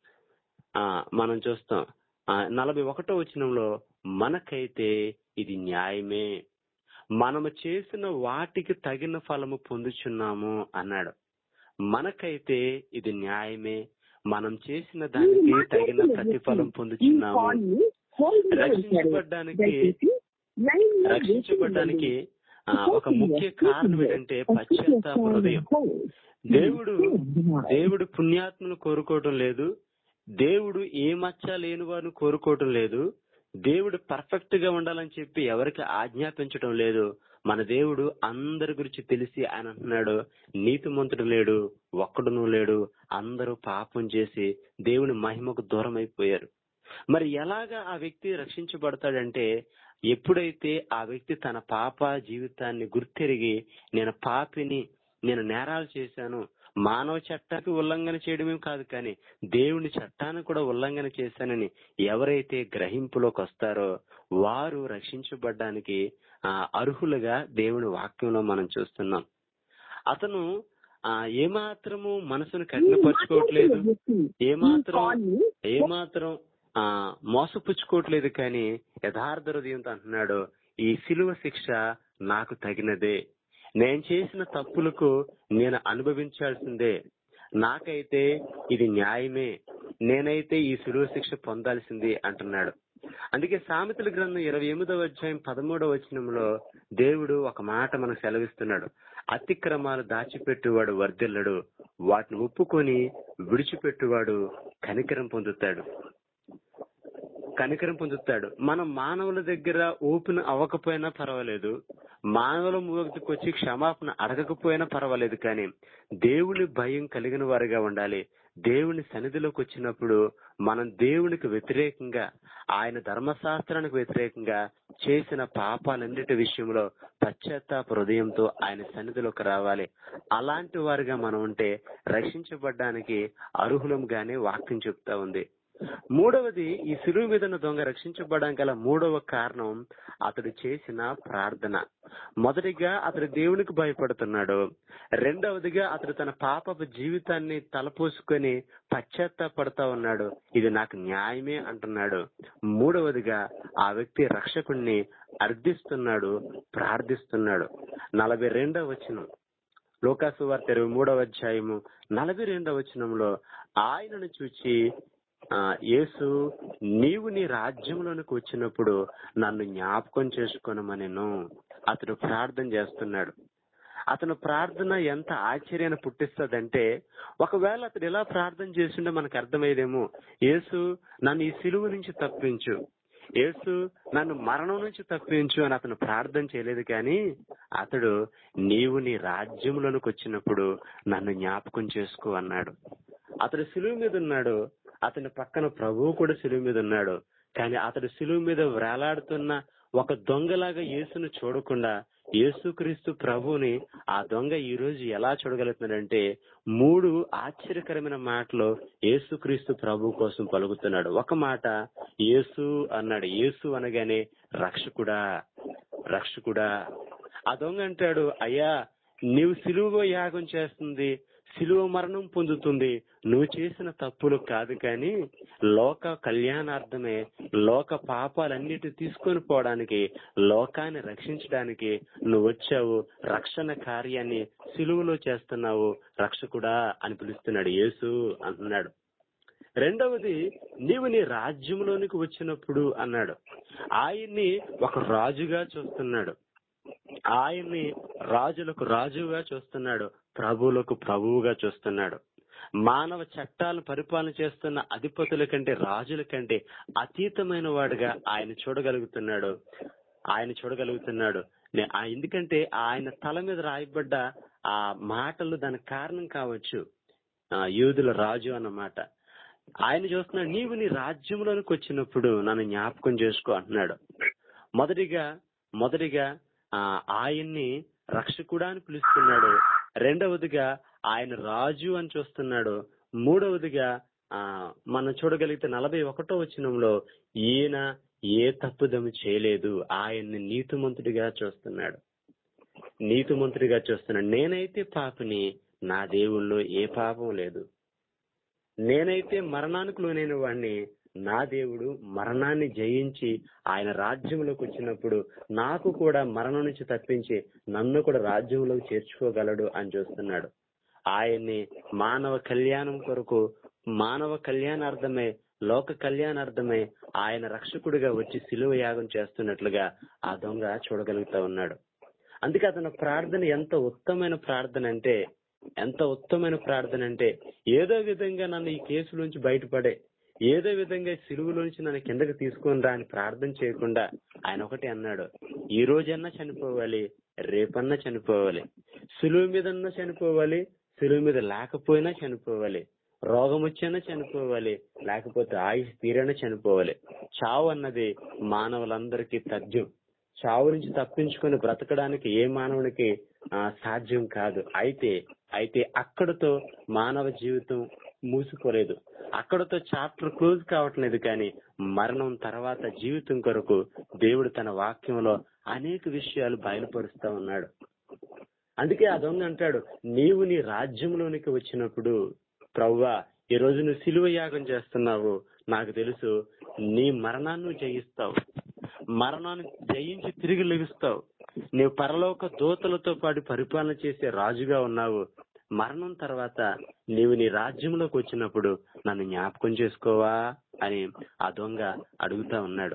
ఆ మనం చూస్తాం ఆ నలభై ఒకటో వచనంలో మనకైతే ఇది న్యాయమే మనము చేసిన వాటికి తగిన ఫలము పొందుచున్నాము అన్నాడు మనకైతే ఇది న్యాయమే మనం చేసిన దానికి తగిన ప్రతిఫలం పొందుచున్నాము రక్షించబడ్డానికి రక్షించబడ్డానికి ఆ, ఒక ముఖ్య కారణం ఏంటంటే పశ్చాత్తాప హృదయం దేవుడు దేవుడు పుణ్యాత్మను కోరుకోవటం లేదు దేవుడు ఏ మచ్చ లేని వారిని కోరుకోవటం లేదు దేవుడు పర్ఫెక్ట్ గా ఉండాలని చెప్పి ఎవరికి ఆజ్ఞాపించడం లేదు మన దేవుడు అందరి గురించి తెలిసి ఆయన అంటున్నాడు నీతిమంతుడు లేడు ఒక్కడును లేడు అందరూ పాపం చేసి దేవుని మహిమకు దూరం అయిపోయారు మరి ఎలాగా ఆ వ్యక్తి రక్షించబడతాడంటే ఎప్పుడైతే ఆ వ్యక్తి తన పాప జీవితాన్ని గుర్తెరిగి నేను పాపిని నేను నేరాలు చేశాను మానవ చట్టానికి ఉల్లంఘన చేయడమే కాదు కానీ దేవుని చట్టాన్ని కూడా ఉల్లంఘన చేశానని ఎవరైతే గ్రహింపులోకి వస్తారో వారు రక్షించబడ్డానికి ఆ, అర్హులుగా దేవుని వాక్యంలో మనం చూస్తున్నాం అతను ఆ ఏమాత్రము మనసును కఠినపరచుకోవట్లేదు ఏమాత్రం ఏమాత్రం ఆ మోసపుచ్చుకోవట్లేదు కానీ యథార్థ హృదయంతో అంటున్నాడు ఈ సిలువ శిక్ష నాకు తగినదే నేను చేసిన తప్పులకు నేను అనుభవించాల్సిందే నాకైతే ఇది న్యాయమే నేనైతే ఈ సులువ శిక్ష పొందాల్సింది అంటున్నాడు అందుకే సామెతల గ్రంథం ఇరవై ఎనిమిదవ అధ్యాయం పదమూడవ వచనంలో దేవుడు ఒక మాట మనకు సెలవిస్తున్నాడు అతిక్రమాలు దాచిపెట్టువాడు వర్ధిల్లడు వాటిని ఒప్పుకొని విడిచిపెట్టువాడు కనికరం పొందుతాడు కనికరం పొందుతాడు మనం మానవుల దగ్గర ఓపెన్ అవ్వకపోయినా పర్వాలేదు మానవుల ముఖకు వచ్చి క్షమాపణ అడగకపోయినా పర్వాలేదు కానీ దేవుని భయం కలిగిన వారిగా ఉండాలి దేవుని సన్నిధిలోకి వచ్చినప్పుడు మనం దేవునికి వ్యతిరేకంగా ఆయన ధర్మశాస్త్రానికి వ్యతిరేకంగా చేసిన పాపాలన్నిటి విషయంలో పశ్చాత్తాప హృదయంతో ఆయన సన్నిధిలోకి రావాలి అలాంటి వారిగా మనం ఉంటే రక్షించబడ్డానికి అర్హులంగానే వాక్యం చెప్తా ఉంది మూడవది ఈ సిలువు మీద ఉన్న దొంగ రక్షించబడడానికి గల మూడవ కారణం అతడు చేసిన ప్రార్థన మొదటిగా అతడు దేవునికి భయపడుతున్నాడు రెండవదిగా అతడు తన పాపపు జీవితాన్ని తలపోసుకొని పశ్చాత్తాపడతా ఉన్నాడు ఇది నాకు న్యాయమే అంటున్నాడు మూడవదిగా ఆ వ్యక్తి రక్షకుణ్ణి అర్థిస్తున్నాడు ప్రార్థిస్తున్నాడు నలభై రెండవ వచనం లోకాసు వార్త ఇరవై మూడవ అధ్యాయము నలభై రెండవ వచనంలో ఆయనను చూచి ఆ యేసు నీవు నీ రాజ్యంలోనికి వచ్చినప్పుడు నన్ను జ్ఞాపకం చేసుకొనమనెను అతడు ప్రార్థన చేస్తున్నాడు అతను ప్రార్థన ఎంత ఆశ్చర్యాన్ని పుట్టిస్తుందంటే ఒకవేళ అతడు ఎలా ప్రార్థన చేసిండో మనకు అర్థమయ్యేదేమో యేసు నన్ను ఈ సిలువ నుంచి తప్పించు యేసు నన్ను మరణం నుంచి తప్పించు అని అతను ప్రార్థన చేయలేదు కానీ అతడు నీవు నీ రాజ్యంలోనికి వచ్చినప్పుడు నన్ను జ్ఞాపకం చేసుకో అన్నాడు అతడు సిలువ మీద ఉన్నాడు అతని పక్కన ప్రభువు కూడా సిలువ మీద ఉన్నాడు కానీ అతడు సిలువ మీద వేలాడుతున్న ఒక దొంగలాగా యేసును చూడకుండా యేసుక్రీస్తు ప్రభువుని ఆ దొంగ ఈ రోజు ఎలా చూడగలుగుతున్నాడంటే మూడు ఆశ్చర్యకరమైన మాటలు యేసుక్రీస్తు ప్రభు కోసం పలుకుతున్నాడు ఒక మాట యేసు అన్నాడు యేసు అనగానే రక్షకుడా రక్షకుడా ఆ దొంగ అంటాడు అయ్యా నీవు సిలువ యాగం చేస్తుంది సిలువ మరణం పొందుతుంది నువ్వు చేసిన తప్పులు కాదు కానీ లోక కళ్యాణార్థమే లోక పాపాలన్నిటి తీసుకొని పోవడానికి లోకాన్ని రక్షించడానికి నువ్వు వచ్చావు రక్షణ కార్యాన్ని సిలువలో చేస్తున్నావు రక్షకుడా అని పిలుస్తున్నాడు యేసు అంటున్నాడు రెండవది నీవు నీ రాజ్యంలోనికి వచ్చినప్పుడు అన్నాడు ఆయన్ని ఒక రాజుగా చూస్తున్నాడు ఆయన్ని రాజులకు రాజుగా చూస్తున్నాడు ప్రభువులకు ప్రభువుగా చూస్తున్నాడు మానవ చట్టాలను పరిపాలన చేస్తున్న అధిపతుల కంటే రాజుల కంటే అతీతమైన వాడుగా ఆయన చూడగలుగుతున్నాడు ఆయన చూడగలుగుతున్నాడు నే- ఆ ఎందుకంటే ఆయన తల మీద రాయబడ్డ ఆ మాటలు దానికి కారణం కావచ్చు ఆ యూదుల రాజు అన్నమాట ఆయన చూస్తున్నాడు నీవు నీ రాజ్యంలోనికి వచ్చినప్పుడు నన్ను జ్ఞాపకం చేసుకో అంటున్నాడు మొదటిగా మొదటిగా ఆ ఆయన్ని రక్షకుడా అని పిలుస్తున్నాడు రెండవదిగా ఆయన రాజు అని చూస్తున్నాడు మూడవదిగా ఆ మనం చూడగలిగితే నలభై ఒకటో వచనంలో ఈయన ఏ తప్పుదము చేయలేదు ఆయన్ని నీతిమంతుడిగా చూస్తున్నాడు నీతిమంతుడిగా చూస్తున్నాడు నేనైతే పాపిని నా దేవుల్లో ఏ పాపం లేదు నేనైతే మరణానికి లోనైన వాడిని నా దేవుడు మరణాన్ని జయించి ఆయన రాజ్యంలోకి వచ్చినప్పుడు నాకు కూడా మరణం నుంచి తప్పించి నన్ను కూడా రాజ్యంలోకి చేర్చుకోగలడు అని చూస్తున్నాడు ఆయన్ని మానవ కళ్యాణం కొరకు మానవ కళ్యాణార్థమై లోక కళ్యాణార్థమై ఆయన రక్షకుడిగా వచ్చి సిలువ యాగం చేస్తున్నట్లుగా ఆ దొంగ చూడగలుగుతా ఉన్నాడు అందుకే అతని ప్రార్థన ఎంత ఉత్తమైన ప్రార్థన అంటే ఎంత ఉత్తమైన ప్రార్థన అంటే ఏదో విధంగా నన్ను ఈ కేసు నుంచి బయటపడే ఏదో విధంగా సిలువులోంచి నన్ను కిందకి తీసుకొని రా అని ప్రార్థన చేయకుండా ఆయన ఒకటి అన్నాడు ఈ రోజన్నా చనిపోవాలి రేపన్నా చనిపోవాలి సులువు మీదన్నా చనిపోవాలి సులువు మీద లేకపోయినా చనిపోవాలి రోగం వచ్చైనా చనిపోవాలి లేకపోతే ఆయుష్ తీరైనా చనిపోవాలి చావు అన్నది మానవులందరికీ తథ్యం చావు నుంచి తప్పించుకొని బ్రతకడానికి ఏ మానవునికి ఆ, సాధ్యం కాదు అయితే అయితే అక్కడతో మానవ జీవితం మూసుకోలేదు అక్కడతో చాప్టర్ క్లోజ్ కావట్లేదు కానీ మరణం తర్వాత జీవితం కొరకు దేవుడు తన వాక్యంలో అనేక విషయాలు బయలుపరుస్తా ఉన్నాడు అందుకే ఆ దొంగ అంటాడు నీవు నీ రాజ్యంలోనికి వచ్చినప్పుడు ప్రవ్వా ఈ రోజు నువ్వు సిలువ యాగం చేస్తున్నావు నాకు తెలుసు నీ మరణాన్ని నువ్వు జయిస్తావు మరణాన్ని జయించి తిరిగి లెగుస్తావు నీవు పరలోక దూతలతో పాటు పరిపాలన చేసే రాజుగా ఉన్నావు మరణం తర్వాత నీవు నీ రాజ్యంలోకి వచ్చినప్పుడు నన్ను జ్ఞాపకం చేసుకోవా అని ఆ దొంగ అడుగుతా ఉన్నాడు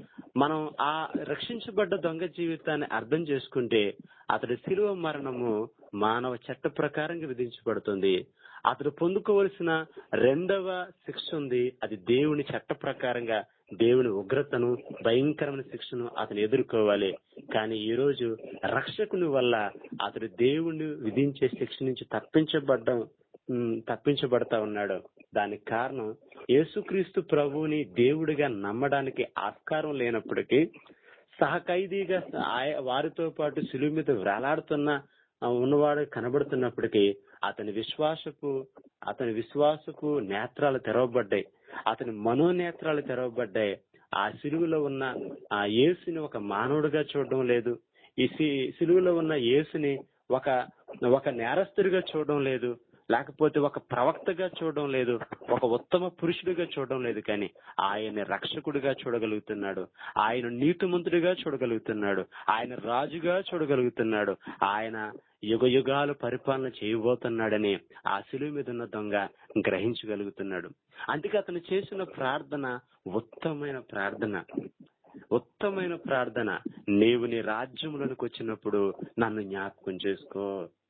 మనం ఆ రక్షించబడ్డ దొంగ జీవితాన్ని అర్థం చేసుకుంటే అతడి శిలువ మరణము మానవ చట్ట ప్రకారంగా విధించబడుతుంది అతడు పొందుకోవలసిన రెండవ శిక్ష ఉంది అది దేవుని చట్ట ప్రకారంగా దేవుని ఉగ్రతను భయంకరమైన శిక్షను అతను ఎదుర్కోవాలి కానీ ఈ రోజు రక్షకుని వల్ల అతడు దేవుని విధించే శిక్ష నుంచి తప్పించబడ్డం ఉమ్, తప్పించబడతా ఉన్నాడు దానికి కారణం యేసుక్రీస్తు ప్రభువుని దేవుడిగా నమ్మడానికి ఆస్కారం లేనప్పటికీ సహఖైదీగా ఆయ- వారితో పాటు సిలువ మీద వేలాడుతున్న ఆ, ఉన్నవాడు కనబడుతున్నప్పటికీ అతని విశ్వాసపు అతని విశ్వాసపు నేత్రాలు తెరవబడ్డాయి అతని మనోనేత్రాలు తెరవబడ్డాయి ఆ సిలువలో ఉన్న ఆ యేసుని ఒక మానవుడిగా చూడడం లేదు ఈ సి- సిలువలో ఉన్న యేసుని ఒక ఒక నేరస్తుడిగా చూడడం లేదు లేకపోతే ఒక ప్రవక్తగా చూడడం లేదు ఒక ఉత్తమ పురుషుడిగా చూడడం లేదు కానీ ఆయన రక్షకుడిగా చూడగలుగుతున్నాడు ఆయన నీతిమంతుడిగా చూడగలుగుతున్నాడు ఆయన రాజుగా చూడగలుగుతున్నాడు ఆయన యుగ యుగాలు పరిపాలన చేయబోతున్నాడని ఆ శిలువ మీద ఉన్న దొంగ గ్రహించగలుగుతున్నాడు అందుకే అతను చేసిన ప్రార్థన ఉత్తమైన ప్రార్థన ఉత్తమైన ప్రార్థన నీవు నీ రాజ్యంలోనికి వచ్చినప్పుడు నన్ను జ్ఞాపకం చేసుకో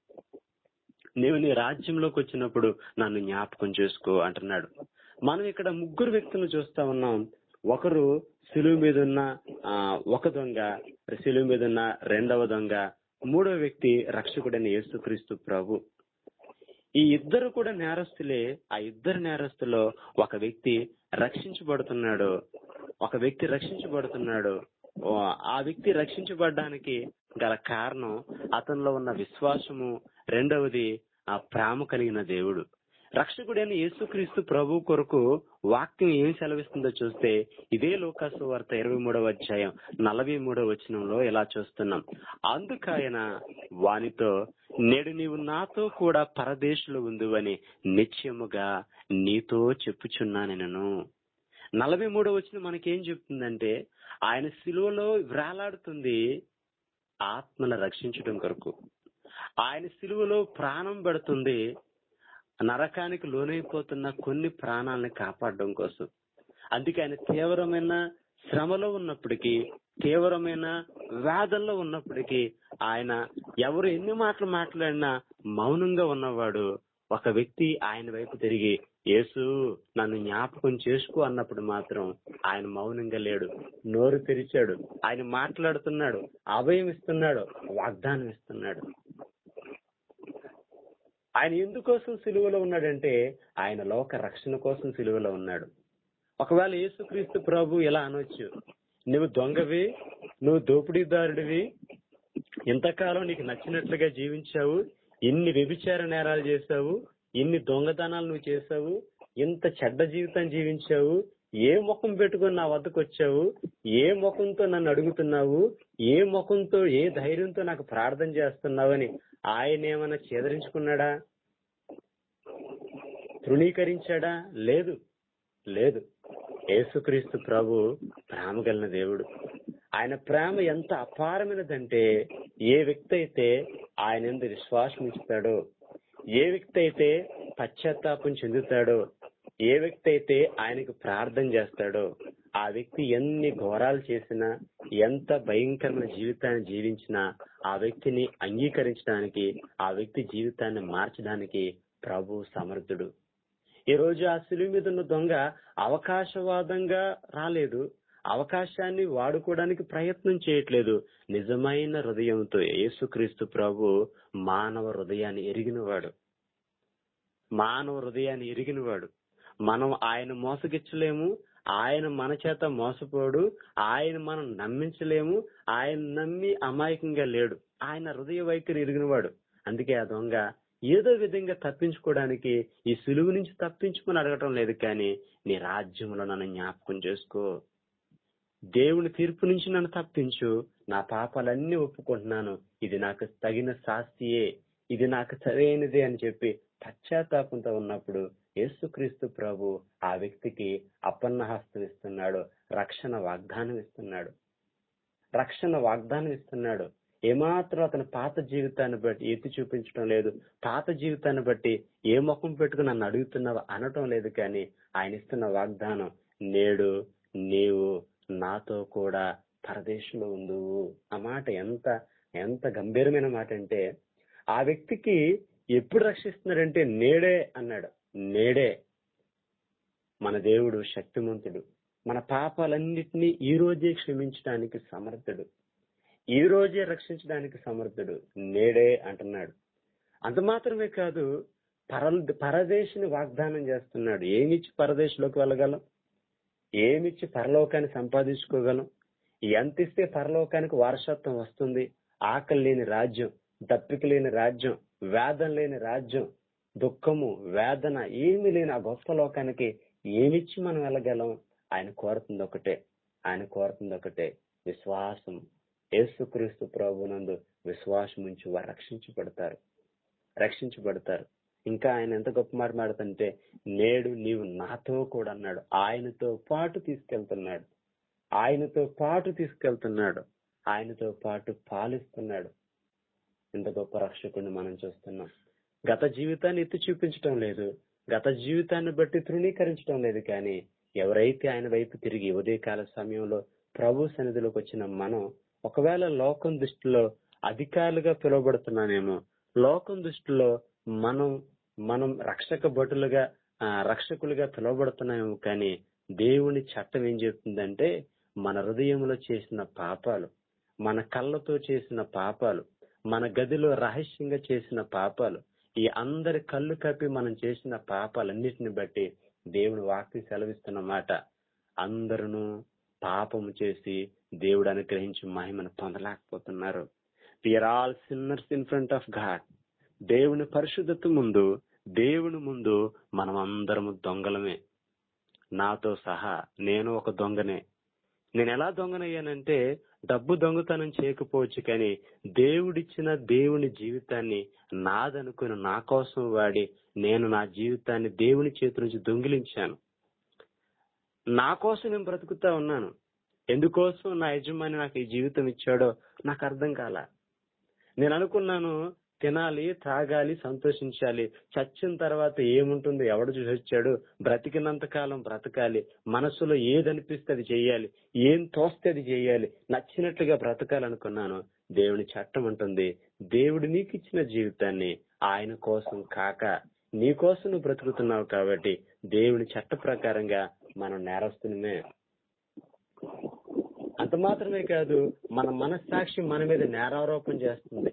నీవు నీ రాజ్యంలోకి వచ్చినప్పుడు నన్ను జ్ఞాపకం చేసుకో అంటున్నాడు మనం ఇక్కడ ముగ్గురు వ్యక్తులను చూస్తా ఉన్నాం ఒకరు సిలువు మీద ఉన్న ఆ, ఒక దొంగ సిలువు మీద ఉన్న రెండవ దొంగ మూడవ వ్యక్తి రక్షకుడైన యేసుక్రీస్తు ప్రభు ఈ ఇద్దరు కూడా నేరస్తులే ఆ ఇద్దరు నేరస్తులో ఒక వ్యక్తి రక్షించబడుతున్నాడు ఒక వ్యక్తి రక్షించబడుతున్నాడు ఓ, ఆ వ్యక్తి రక్షించబడడానికి గల కారణం అతనిలో ఉన్న విశ్వాసము రెండవది ఆ ప్రేమ కలిగిన దేవుడు రక్షకుడైన యేసుక్రీస్తు ప్రభు కొరకు వాక్యం ఏం సెలవిస్తుందో చూస్తే ఇదే లోకాసు వార్త ఇరవై మూడవ అధ్యాయం నలభై మూడవ వచనంలో ఇలా చూస్తున్నాం అందుకాయన వానితో నేడు నీవు నాతో కూడా పరదేశులు ఉందువని నిత్యముగా నీతో చెప్పుచున్నాను నేను నలభై మూడవ వచ్చిన మనకేం చెప్తుందంటే ఆయన సిలువలో వ్రేలాడుతుంది ఆత్మల రక్షించడం కొరకు ఆయన సిలువలో ప్రాణం పెడుతుంది నరకానికి లోనైపోతున్న కొన్ని ప్రాణాలను కాపాడడం కోసం అందుకే ఆయన తీవ్రమైన శ్రమలో ఉన్నప్పటికీ తీవ్రమైన వ్యాధుల్లో ఉన్నప్పటికీ ఆయన ఎవరు ఎన్ని మాటలు మాట్లాడినా మౌనంగా ఉన్నవాడు ఒక వ్యక్తి ఆయన వైపు తిరిగి యేసు నన్ను జ్ఞాపకం చేసుకో అన్నప్పుడు మాత్రం ఆయన మౌనంగా లేడు నోరు తెరిచాడు ఆయన మాట్లాడుతున్నాడు అభయం ఇస్తున్నాడు వాగ్దానం ఇస్తున్నాడు ఆయన ఎందుకోసం సిలువలో ఉన్నాడంటే ఆయన లోక రక్షణ కోసం సిలువలో ఉన్నాడు ఒకవేళ యేసుక్రీస్తు ప్రభు ఇలా అనొచ్చు నువ్వు దొంగవి నువ్వు దోపిడీదారుడివి ఇంతకాలం నీకు నచ్చినట్లుగా జీవించావు ఇన్ని వ్యభిచార నేరాలు చేశావు ఇన్ని దొంగతనాలు నువ్వు చేశావు ఇంత చెడ్డ జీవితం జీవించావు ఏ ముఖం పెట్టుకొని నా వద్దకు వచ్చావు ఏ ముఖంతో నన్ను అడుగుతున్నావు ఏ ముఖంతో ఏ ధైర్యంతో నాకు ప్రార్థన చేస్తున్నావని ఆయన ఏమైనా చేదరించుకున్నాడా తృణీకరించాడా లేదు లేదు యేసుక్రీస్తు ప్రభు ప్రేమ కలిగిన దేవుడు ఆయన ప్రేమ ఎంత అపారమైనదంటే ఏ వ్యక్తి అయితే ఆయన ఎందు విశ్వాసం ఉంచుతాడో ఏ వ్యక్తి అయితే పశ్చాత్తాపం చెందుతాడో ఏ వ్యక్తి అయితే ఆయనకు ప్రార్థన చేస్తాడో ఆ వ్యక్తి ఎన్ని ఘోరాలు చేసినా ఎంత భయంకరమైన జీవితాన్ని జీవించినా ఆ వ్యక్తిని అంగీకరించడానికి ఆ వ్యక్తి జీవితాన్ని మార్చడానికి ప్రభు సమర్థుడు ఈ రోజు ఆ సిలువ మీద ఉన్న దొంగ అవకాశవాదంగా రాలేదు అవకాశాన్ని వాడుకోవడానికి ప్రయత్నం చేయట్లేదు నిజమైన హృదయంతో యేసుక్రీస్తు ప్రభు మానవ హృదయాన్ని ఎరిగినవాడు మానవ హృదయాన్ని ఎరిగినవాడు మనం ఆయన మోసగిచ్చలేము ఆయన మన చేత మోసపోడు ఆయన మనం నమ్మించలేము ఆయన నమ్మి అమాయకంగా లేడు ఆయన హృదయ వైఖరి ఎరిగినవాడు అందుకే ఆ దొంగ ఏదో విధంగా తప్పించుకోవడానికి ఈ సులువు నుంచి తప్పించుకుని అడగటం లేదు కానీ నీ రాజ్యంలో నన్ను జ్ఞాపకం చేసుకో దేవుని తీర్పు నుంచి నన్ను తప్పించు నా పాపాలన్నీ ఒప్పుకుంటున్నాను ఇది నాకు తగిన శాస్తియే ఇది నాకు సరైనదే అని చెప్పి పశ్చాత్తాపంతో ఉన్నప్పుడు యేసుక్రీస్తు ప్రభు ఆ వ్యక్తికి అపన్న హస్తం ఇస్తున్నాడు రక్షణ వాగ్దానం ఇస్తున్నాడు రక్షణ వాగ్దానం ఇస్తున్నాడు ఏమాత్రం అతని పాత జీవితాన్ని బట్టి ఎత్తి చూపించడం లేదు పాత జీవితాన్ని బట్టి ఏ ముఖం పెట్టుకుని నన్ను అడుగుతున్నావు అనటం లేదు కానీ ఆయన ఇస్తున్న వాగ్దానం నేడు నీవు నాతో కూడా పరదేశంలో ఉందువు ఆ మాట ఎంత ఎంత గంభీరమైన మాట అంటే ఆ వ్యక్తికి ఎప్పుడు రక్షిస్తున్నాడంటే నేడే అన్నాడు నేడే మన దేవుడు శక్తిమంతుడు మన పాపాలన్నిటినీ ఈ రోజే క్షమించడానికి సమర్థుడు ఈ రోజే రక్షించడానికి సమర్థుడు నేడే అంటున్నాడు అంత మాత్రమే కాదు పర పరదేశిని వాగ్దానం చేస్తున్నాడు ఏమిచ్చి పరదేశంలోకి వెళ్ళగలం ఏమిచ్చి పరలోకాన్ని సంపాదించుకోగలం ఎంత ఇస్తే పరలోకానికి వారసత్వం వస్తుంది ఆకలి లేని రాజ్యం దప్పిక లేని రాజ్యం వేదన లేని రాజ్యం దుఃఖము వేదన ఏమీ లేని ఆ గొప్ప లోకానికి ఏమిచ్చి మనం వెళ్ళగలం ఆయన కోరుతుంది ఒకటే ఆయన కోరుతుంది ఒకటే విశ్వాసం యేసుక్రీస్తు ప్రభునందు విశ్వాసం ఉంచి వారు రక్షించబడతారు రక్షించబడతారు ఇంకా ఆయన ఎంత గొప్ప మాట మాడుతుంటే నేడు నీవు నాతో కూడా అన్నాడు ఆయనతో పాటు తీసుకెళ్తున్నాడు ఆయనతో పాటు తీసుకెళ్తున్నాడు ఆయనతో పాటు పాలిస్తున్నాడు ఇంత గొప్ప రక్షకుడిని మనం చూస్తున్నాం గత జీవితాన్ని ఎత్తి చూపించడం లేదు గత జీవితాన్ని బట్టి తృణీకరించడం లేదు కానీ ఎవరైతే ఆయన వైపు తిరిగి ఉదయకాల సమయంలో ప్రభు సన్నిధిలోకి వచ్చిన మనం ఒకవేళ లోకం దృష్టిలో అధికారులుగా పిలువబడుతున్నానేమో లోకం దృష్టిలో మనం మనం రక్షక భటులుగా ఆ, రక్షకులుగా పిలువబడుతున్నామేమో కానీ దేవుని చట్టం ఏం చెప్తుందంటే మన హృదయంలో చేసిన పాపాలు మన కళ్ళతో చేసిన పాపాలు మన గదిలో రహస్యంగా చేసిన పాపాలు ఈ అందరి కళ్ళు కప్పి మనం చేసిన పాపాలన్నిటిని బట్టి దేవుని వాక్యం సెలవిస్తున్న మాట అందరూ పాపము చేసి దేవుడు అనుగ్రహించి మహిమను పొందలేకపోతున్నారు we are all sinners in front of God దేవుని పరిశుద్ధత ముందు దేవుని ముందు మనం అందరము దొంగలమే నాతో సహా నేను ఒక దొంగనే నేను ఎలా దొంగనయ్యానంటే డబ్బు దొంగతనం చేయకపోవచ్చు కానీ దేవుడిచ్చిన దేవుని జీవితాన్ని నాదనుకుని నా కోసం వాడి నేను నా జీవితాన్ని దేవుని చేతి నుంచి దొంగిలించాను నా కోసం నేను బ్రతుకుతా ఉన్నాను ఎందుకోసం నా యజమాని నాకు ఈ జీవితం ఇచ్చాడో నాకు అర్థం కాల నేను అనుకున్నాను తినాలి తాగాలి సంతోషించాలి చచ్చిన తర్వాత ఏముంటుందో ఎవడు చూసి వచ్చాడు బ్రతికినంత కాలం బ్రతకాలి మనసులో ఏదనిపిస్తే అది చెయ్యాలి ఏం తోస్తే అది చెయ్యాలి నచ్చినట్లుగా బ్రతకాలనుకున్నాను దేవుని చట్టం ఉంటుంది దేవుడు నీకు ఇచ్చిన జీవితాన్ని ఆయన కోసం కాక నీ కోసం నువ్వు బ్రతుకుతున్నావు కాబట్టి దేవుని చట్ట ప్రకారంగా మనం నేరస్తులమే అంత మాత్రమే కాదు మన మనస్సాక్షి మన మీద నేరారోపణ చేస్తుంది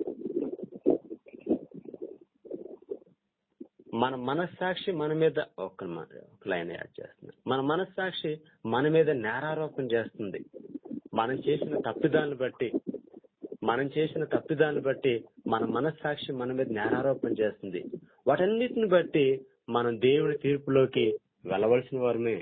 మన మనస్సాక్షి మన మీద ఒక్క మ- ఒక లైన్ యాడ్ చేస్తున్నా మన మనస్సాక్షి మన మీద నేరారోపణ చేస్తుంది మనం చేసిన తప్పిదాన్ని బట్టి మనం చేసిన తప్పిదాన్ని బట్టి మన మనస్సాక్షి మన మీద నేరారోపణ చేస్తుంది వాటన్నిటిని బట్టి మనం దేవుని తీర్పులోకి వెళ్ళవలసిన వారమే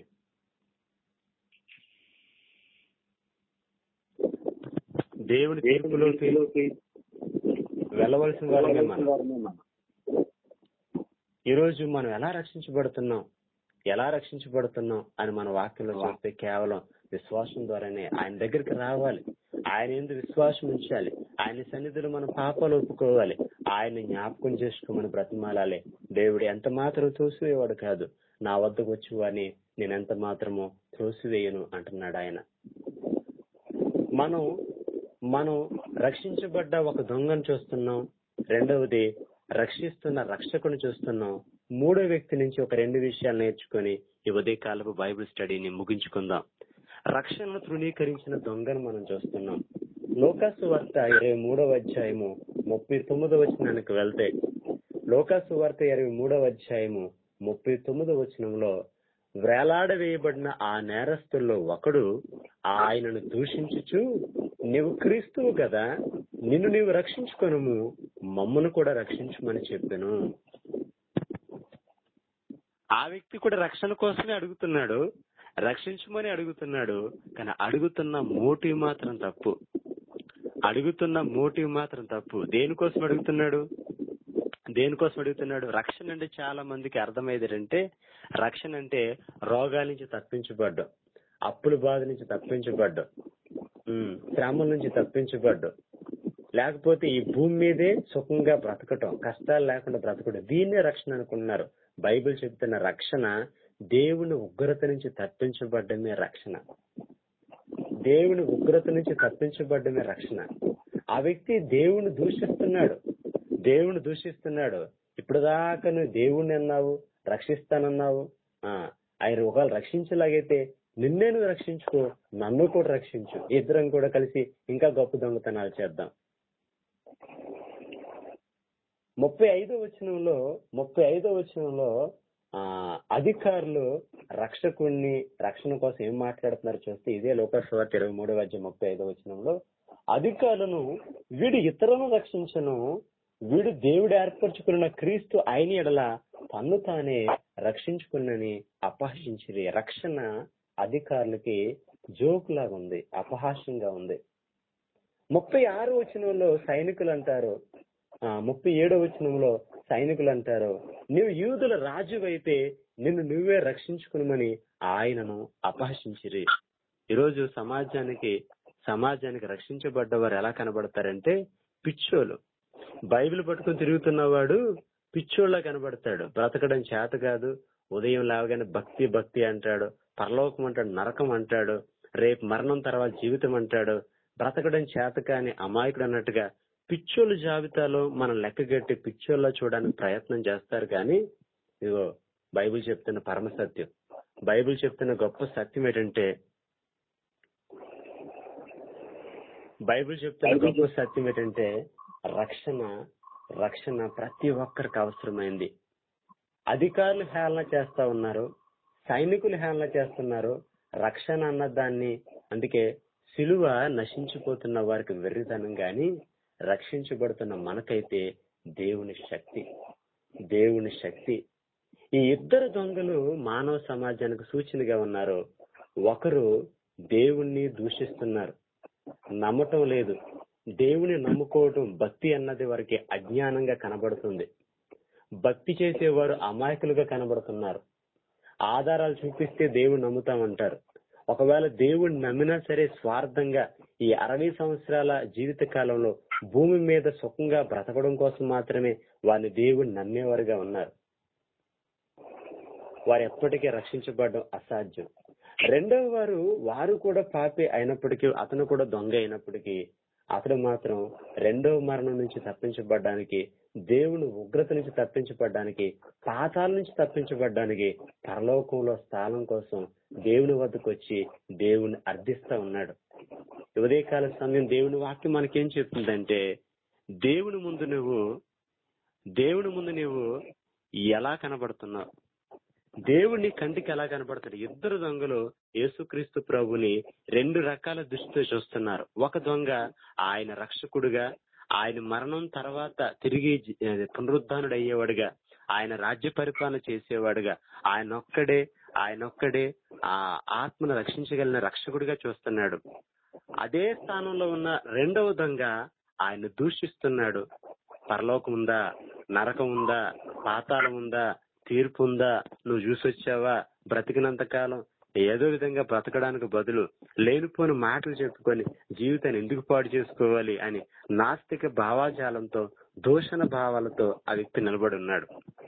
దేవుని తీర్పులోకి వెళ్ళవలసిన వారమే మనం ఈ రోజు మనం ఎలా రక్షించబడుతున్నాం ఎలా రక్షించబడుతున్నాం అని మన వాక్యంలో చూస్తే కేవలం విశ్వాసం ద్వారానే ఆయన దగ్గరికి రావాలి ఆయన ఎందుకు విశ్వాసం ఉంచాలి ఆయన సన్నిధిలో మన పాపాలు ఒప్పుకోవాలి ఆయన జ్ఞాపకం చేసుకోమని బ్రతిమాలాలి దేవుడు ఎంత మాత్రం తోసివేవాడు కాదు నా వద్దకు వచ్చి వాడిని నేను ఎంత మాత్రమో త్రోసివేయను అంటున్నాడు ఆయన మనం మనం రక్షించబడ్డ ఒక దొంగను చూస్తున్నాం రెండవది రక్షిస్తున్న రక్షకుని చూస్తున్నాం మూడో వ్యక్తి నుంచి ఒక రెండు విషయాలు నేర్చుకొని ఈ ఉదయకాలపు బైబిల్ స్టడీని ముగించుకుందాం రక్షణను తృణీకరించిన దొంగను మనం చూస్తున్నాం లోకాసు వార్త ఇరవై మూడవ అధ్యాయము ముప్పై తొమ్మిదవ వచనానికి వెళ్తే లోకాసు వార్త ఇరవై మూడవ అధ్యాయము ముప్పై తొమ్మిదవ వచనంలో వేలాడవేయబడిన ఆ నేరస్తుల్లో ఒకడు ఆయనను దూషించుచు నీవు క్రీస్తువు కదా నిన్ను నీవు రక్షించుకొనుము మమ్మను కూడా రక్షించమని చెప్పాను ఆ వ్యక్తి కూడా రక్షణ కోసమే అడుగుతున్నాడు రక్షించమని అడుగుతున్నాడు కానీ అడుగుతున్న మోటివ్ మాత్రం తప్పు అడుగుతున్న మోటివ్ మాత్రం తప్పు దేనికోసం అడుగుతున్నాడు దేనికోసం అడుగుతున్నాడు రక్షణ అంటే చాలా మందికి అర్థమయ్యేది అంటే రక్షణ అంటే రోగాల నుంచి తప్పించబడ్డం అప్పుల బాధ నుంచి తప్పించబడ్డం ఉమ్, శ్రమల నుంచి తప్పించబడ్డం లేకపోతే ఈ భూమి మీదే సుఖంగా బ్రతకటం కష్టాలు లేకుండా బ్రతకడం దీన్నే రక్షణ అనుకున్నారు బైబిల్ చెప్తున్న రక్షణ దేవుని ఉగ్రత నుంచి తప్పించబడ్డమే రక్షణ దేవుని ఉగ్రత నుంచి తప్పించబడ్డమే రక్షణ ఆ వ్యక్తి దేవుని దూషిస్తున్నాడు దేవుని దూషిస్తున్నాడు ఇప్పుడు దాకా నువ్వు దేవుణ్ణి అన్నావు రక్షిస్తానన్నావు ఆ ఆయన ఒకవేళ రక్షించలాగైతే నిన్నే నువ్వు రక్షించుకో నన్ను కూడా రక్షించు ఇద్దరం కూడా కలిసి ఇంకా గొప్ప దొంగతనాలు చేద్దాం ముప్పై ఐదో వచనంలో ముప్పై ఐదో వచనంలో ఆ అధికారులు రక్షకుణ్ణి రక్షణ కోసం ఏం మాట్లాడుతున్నారు చూస్తే ఇదే లోకస్వార్త ఇరవై మూడవ అధ్యాయం ముప్పై ఐదో వచనంలో అధికారులను వీడు ఇతరులను రక్షించను వీడు దేవుడు ఏర్పరచుకున్న క్రీస్తు ఆయన ఎడల తన్ను తానే రక్షించుకున్నని అపహసించిరి రక్షణ అధికారులకి జోకులాగా ఉంది అపహాస్యంగా ఉంది ముప్పై ఆరు వచనంలో సైనికులు అంటారు ఆ, ముప్పై ఏడో వచనంలో సైనికులు అంటారు నువ్వు యూదుల రాజు అయితే నిన్ను నువ్వే రక్షించుకునమని ఆయనను అపహసించిరి ఈరోజు సమాజానికి సమాజానికి రక్షించబడ్డవారు ఎలా కనబడతారంటే పిచ్చోలు బైబిల్ పట్టుకొని తిరుగుతున్నవాడు పిచ్చోళ్ళ కనబడతాడు బ్రతకడం చేత కాదు ఉదయం లేవగానే భక్తి భక్తి అంటాడు పరలోకం అంటాడు నరకం అంటాడు రేపు మరణం తర్వాత జీవితం అంటాడు బ్రతకడం చేత కాని అమాయకుడు అన్నట్టుగా పిచ్చోళ్ళ జాబితాలో మనం లెక్కగట్టి పిచ్చోళ్ళ చూడడానికి ప్రయత్నం చేస్తారు కానీ ఇదిగో బైబిల్ చెప్తున్న పరమ సత్యం బైబిల్ చెప్తున్న గొప్ప సత్యం ఏంటంటే బైబిల్ చెప్తున్న గొప్ప సత్యం ఏంటంటే రక్షణ రక్షణ ప్రతి ఒక్కరికి అవసరమైంది అధికారులు హేళన చేస్తా ఉన్నారు సైనికులు హేళన చేస్తున్నారు రక్షణ అన్న దాన్ని అందుకే సిలువ నశించిపోతున్న వారికి వెర్రితనం గాని రక్షించబడుతున్న మనకైతే దేవుని శక్తి దేవుని శక్తి ఈ ఇద్దరు దొంగలు మానవ సమాజానికి సూచనగా ఉన్నారు ఒకరు దేవుణ్ణి దూషిస్తున్నారు నమ్మటం లేదు దేవుని నమ్ముకోవటం భక్తి అన్నది వారికి అజ్ఞానంగా కనబడుతుంది భక్తి చేసేవారు అమాయకులుగా కనబడుతున్నారు ఆధారాలు చూపిస్తే దేవుడు నమ్ముతామంటారు ఒకవేళ దేవుడు నమ్మినా సరే స్వార్థంగా ఈ అరవై సంవత్సరాల జీవిత కాలంలో భూమి మీద సుఖంగా బ్రతకడం కోసం మాత్రమే వారిని దేవుడు నమ్మేవారుగా ఉన్నారు వారు ఎప్పటికీ రక్షించబడడం అసాధ్యం రెండవ వారు వారు కూడా పాపి అయినప్పటికీ అతను కూడా దొంగ అయినప్పటికీ అతడు మాత్రం రెండవ మరణం నుంచి తప్పించబడ్డానికి దేవుని ఉగ్రత నుంచి తప్పించబడ్డానికి పాతాల నుంచి తప్పించబడ్డానికి పరలోకంలో స్థానం కోసం దేవుని వద్దకు వచ్చి దేవుని అర్థిస్తా ఉన్నాడు ఉదయకాల సమయం దేవుని వాక్యం మనకేం చెప్తుందంటే దేవుని ముందు నువ్వు దేవుని ముందు నువ్వు ఎలా కనబడుతున్నావు దేవుడిని కంటికి ఎలా కనబడతాడు ఇద్దరు దొంగలు యేసుక్రీస్తు ప్రభుని రెండు రకాల దృష్టితో చూస్తున్నారు ఒక దొంగ ఆయన రక్షకుడుగా ఆయన మరణం తర్వాత తిరిగి జీ- పునరుద్ధానుడు అయ్యేవాడుగా ఆయన రాజ్య పరిపాలన చేసేవాడుగా ఆయన ఒక్కడే ఆయన ఒక్కడే ఆ ఆత్మను రక్షించగలిగిన రక్షకుడిగా చూస్తున్నాడు అదే స్థానంలో ఉన్న రెండవ దొంగ ఆయన దూషిస్తున్నాడు పరలోకం ఉందా నరకం ఉందా పాతాళం ఉందా తీర్పు ఉందా నువ్వు చూసొచ్చావా బ్రతికినంత కాలం ఏదో విధంగా బ్రతకడానికి బదులు లేనిపోని మాటలు చెప్పుకొని జీవితాన్ని ఎందుకు పాడు చేసుకోవాలి అని నాస్తిక భావాజాలంతో దూషణ భావాలతో ఆ వ్యక్తి నిలబడి ఉన్నాడు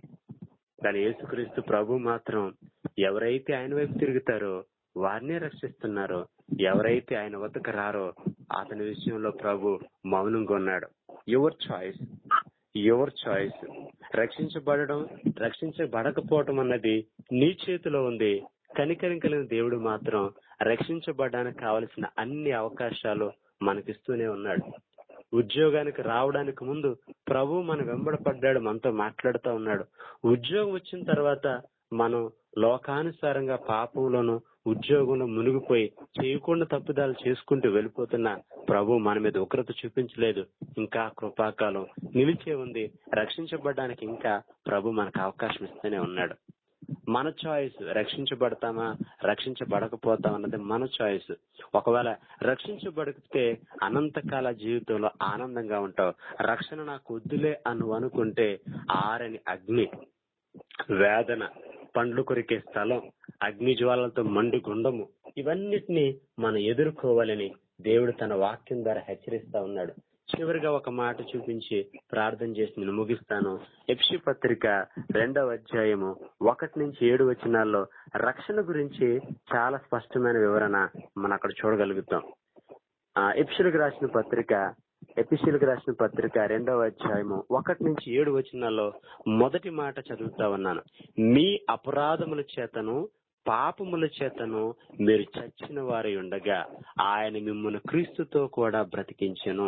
కానీ యేసుక్రీస్తు ప్రభు మాత్రం ఎవరైతే ఆయన వైపు తిరుగుతారో వారినే రక్షిస్తున్నారో ఎవరైతే ఆయన వద్దకు రారో అతని విషయంలో ప్రభు మౌనంగా ఉన్నాడు యువర్ చాయిస్ యువర్ చాయిస్ రక్షించబడడం రక్షించబడకపోవటం అన్నది నీ చేతిలో ఉంది కనికరం కలిగిన దేవుడు మాత్రం రక్షించబడడానికి కావలసిన అన్ని అవకాశాలు మనకిస్తూనే ఉన్నాడు ఉద్యోగానికి రావడానికి ముందు ప్రభు మన వెంబడపడ్డాడు మనతో మాట్లాడుతూ ఉన్నాడు ఉద్యోగం వచ్చిన తర్వాత మనం లోకానుసారంగా పాపంలోను ఉద్యోగంలో మునిగిపోయి చేయకుండా తప్పుదాలు చేసుకుంటూ వెళ్ళిపోతున్న ప్రభు మన మీద ఉగ్రత చూపించలేదు ఇంకా కృపాకాలం నిలిచే ఉంది రక్షించబడడానికి ఇంకా ప్రభు మనకు అవకాశం ఇస్తూనే ఉన్నాడు మన చాయిస్ రక్షించబడతామా రక్షించబడకపోతాం అన్నది మన చాయిస్ ఒకవేళ రక్షించబడితే అనంతకాల జీవితంలో ఆనందంగా ఉంటావు రక్షణ నాకు వద్దులే అని అనుకుంటే ఆరని అగ్ని వేదన పండ్లు కొరికే స్థలం అగ్ని జ్వాలలతో మండు గుండము ఇవన్నిటిని మనం ఎదుర్కోవాలని దేవుడు తన వాక్యం ద్వారా హెచ్చరిస్తా ఉన్నాడు చివరిగా ఒక మాట చూపించి ప్రార్థన చేసి నేను ముగిస్తాను ఎప్సి పత్రిక రెండవ అధ్యాయము ఒకటి నుంచి ఏడు వచనాల్లో రక్షణ గురించి చాలా స్పష్టమైన వివరణ మనం అక్కడ చూడగలుగుతాం ఆ ఎపిసిలకు రాసిన పత్రిక ఎపిసిలకు రాసిన పత్రిక రెండవ అధ్యాయము ఒకటి నుంచి ఏడు వచనాల్లో మొదటి మాట చదువుతా ఉన్నాను మీ అపరాధముల చేతను పాపముల చేతను మీరు చచ్చిన వారి ఉండగా ఆయన మిమ్మల్ని క్రీస్తుతో కూడా బ్రతికించెను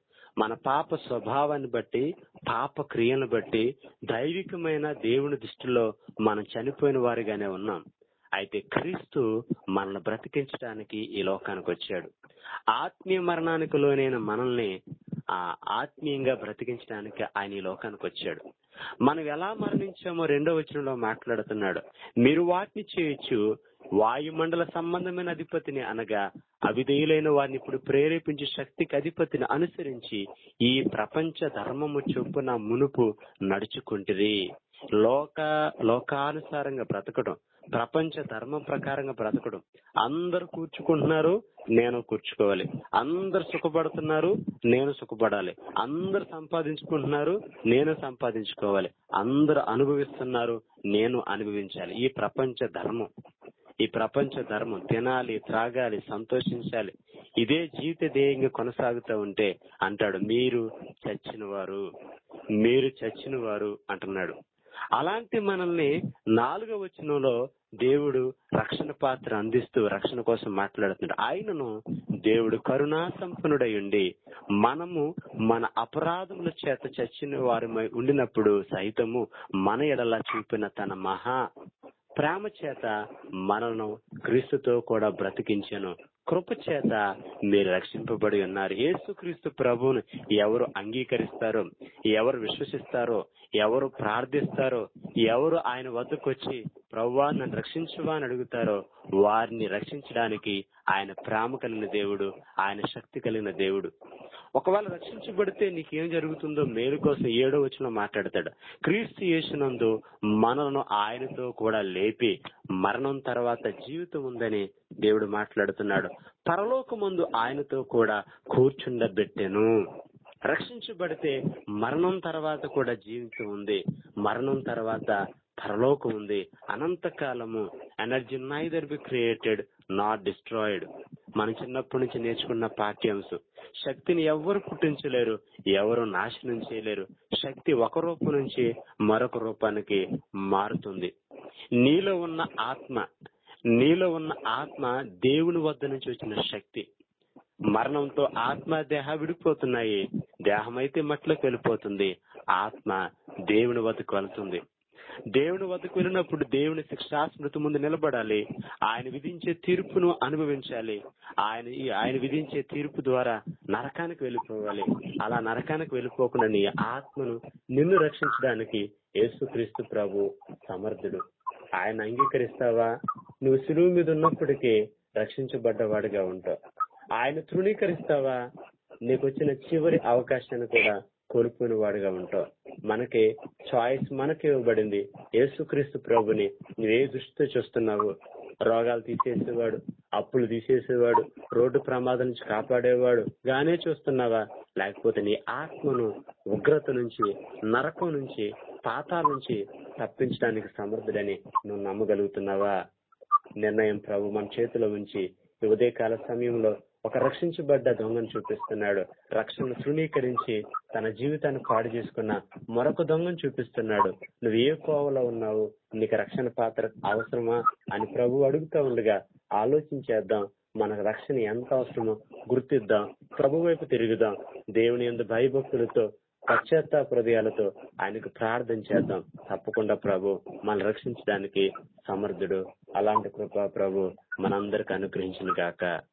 మన పాప స్వభావాన్ని బట్టి పాప క్రియలను బట్టి దైవికమైన దేవుని దృష్టిలో మనం చనిపోయిన వారిగానే ఉన్నాం అయితే క్రీస్తు మనల్ని బ్రతికించడానికి ఈ లోకానికి వచ్చాడు ఆత్మీయ మరణానికి లోనైన మనల్ని ఆ ఆత్మీయంగా బ్రతికించడానికి ఆయన ఈ లోకానికి వచ్చాడు మనం ఎలా మరణించామో రెండో వచనంలో మాట్లాడుతున్నాడు మీరు వాటిని చేయొచ్చు వాయుమండల సంబంధమైన అధిపతిని అనగా అవిధేయులైన వారిని ఇప్పుడు ప్రేరేపించే శక్తికి అధిపతిని అనుసరించి ఈ ప్రపంచ ధర్మము చొప్పున మునుపు నడుచుకుంటుంది లోక లోకానుసారంగా బ్రతకడం ప్రపంచ ధర్మం ప్రకారంగా బ్రతకడం అందరు కూర్చుకుంటున్నారు నేను కూర్చుకోవాలి అందరు సుఖపడుతున్నారు నేను సుఖపడాలి అందరు సంపాదించుకుంటున్నారు నేను సంపాదించుకోవాలి అందరు అనుభవిస్తున్నారు నేను అనుభవించాలి ఈ ప్రపంచ ధర్మం ఈ ప్రపంచ ధర్మం తినాలి త్రాగాలి సంతోషించాలి ఇదే జీవిత ధ్యేయంగా కొనసాగుతూ ఉంటే అంటాడు మీరు చచ్చిన వారు మీరు చచ్చిన వారు అంటున్నాడు అలాంటి మనల్ని నాలుగో వచనంలో దేవుడు రక్షణ పాత్ర అందిస్తూ రక్షణ కోసం మాట్లాడుతున్నాడు ఆయనను దేవుడు కరుణా సంపన్నుడై ఉండి మనము మన అపరాధముల చేత చచ్చిన వారమై ఉండినప్పుడు సైతము మన ఎడల చూపిన తన మహా ప్రేమ చేత మనను క్రీస్తుతో కూడా బ్రతికించెను కృప చేత మీరు రక్షింపబడి ఉన్నారు యేసుక్రీస్తు ప్రభువును ఎవరు అంగీకరిస్తారో ఎవరు విశ్వసిస్తారో ఎవరు ప్రార్థిస్తారో ఎవరు ఆయన వద్దకు వచ్చి ప్రవ్వా నన్ను రక్షించువా అని అడుగుతారో వారిని రక్షించడానికి ఆయన ప్రేమ కలిగిన దేవుడు ఆయన శక్తి కలిగిన దేవుడు ఒకవేళ రక్షించబడితే నీకేం జరుగుతుందో మేలు కోసం ఏడో వచ్చిన మాట్లాడతాడు క్రీస్తు యేసునందు మనలను ఆయనతో కూడా లేపి మరణం తర్వాత జీవితం ఉందని దేవుడు మాట్లాడుతున్నాడు పరలోకమందు ఆయనతో కూడా కూర్చుండబెట్టెను రక్షించబడితే మరణం తర్వాత కూడా జీవితం ఉంది మరణం తర్వాత పరలోకం ఉంది అనంత కాలము energy neither be created not destroyed మనం చిన్నప్పటి నుంచి నేర్చుకున్న పాఠ్యాంశం శక్తిని ఎవరు పుట్టించలేరు ఎవరు నాశనం చేయలేరు శక్తి ఒక రూపం నుంచి మరొక రూపానికి మారుతుంది నీలో ఉన్న ఆత్మ నీలో ఉన్న ఆత్మ దేవుని వద్ద నుంచి వచ్చిన శక్తి మరణంతో ఆత్మ దేహ విడిపోతున్నాయి దేహం అయితే మట్లోకి వెళ్ళిపోతుంది ఆత్మ దేవుని వద్దకు వెళ్తుంది దేవుని వద్దకు వెళ్ళినప్పుడు దేవుని శిక్షాస్మృతి ముందు నిలబడాలి ఆయన విధించే తీర్పును అనుభవించాలి ఆయన ఆయన విధించే తీర్పు ద్వారా నరకానికి వెళ్ళిపోవాలి అలా నరకానికి వెళ్ళిపోకుండా నీ ఆత్మను నిన్ను రక్షించడానికి యేసుక్రీస్తు ప్రభు సమర్థుడు ఆయన అంగీకరిస్తావా నువ్వు సులువు మీద ఉన్నప్పటికీ రక్షించబడ్డవాడిగా ఉంటావు ఆయన తృణీకరిస్తావా నీకు వచ్చిన చివరి అవకాశాన్ని కూడా కోల్పోయిన వాడిగా ఉంటావు మనకి చాయిస్ మనకి ఇవ్వబడింది యేసుక్రీస్తు ప్రభుని నువ్వే దృష్టితో చూస్తున్నావు రోగాలు తీసేసేవాడు అప్పులు తీసేసేవాడు రోడ్డు ప్రమాదం నుంచి కాపాడేవాడు గానే చూస్తున్నావా లేకపోతే నీ ఆత్మను ఉగ్రత నుంచి నరకం నుంచి పాతాల నుంచి తప్పించడానికి సమర్థుడని నువ్వు నమ్మగలుగుతున్నావా నిర్ణయం ప్రభు మన చేతిలో ఉంచి ఈ ఉదయకాల సమయంలో ఒక రక్షించబడ్డ దొంగను చూపిస్తున్నాడు రక్షణను తృణీకరించి తన జీవితాన్ని పాడు చేసుకున్న మరొక దొంగను చూపిస్తున్నాడు నువ్వు ఏ కోవలో ఉన్నావు నీకు రక్షణ పాత్ర అవసరమా అని ప్రభు అడుగుతా ఉండగా ఆలోచించేద్దాం మనకు రక్షణ ఎంత అవసరమో గుర్తిద్దాం ప్రభు వైపు తిరుగుదాం దేవుని ఎందు భయభక్తులతో పశ్చాత్తాప హృదయాలతో ఆయనకు ప్రార్థన చేద్దాం తప్పకుండా ప్రభు మనల్ని రక్షించడానికి సమర్థుడు అలాంటి కృప ప్రభు మనందరికి అనుగ్రహించిన గాక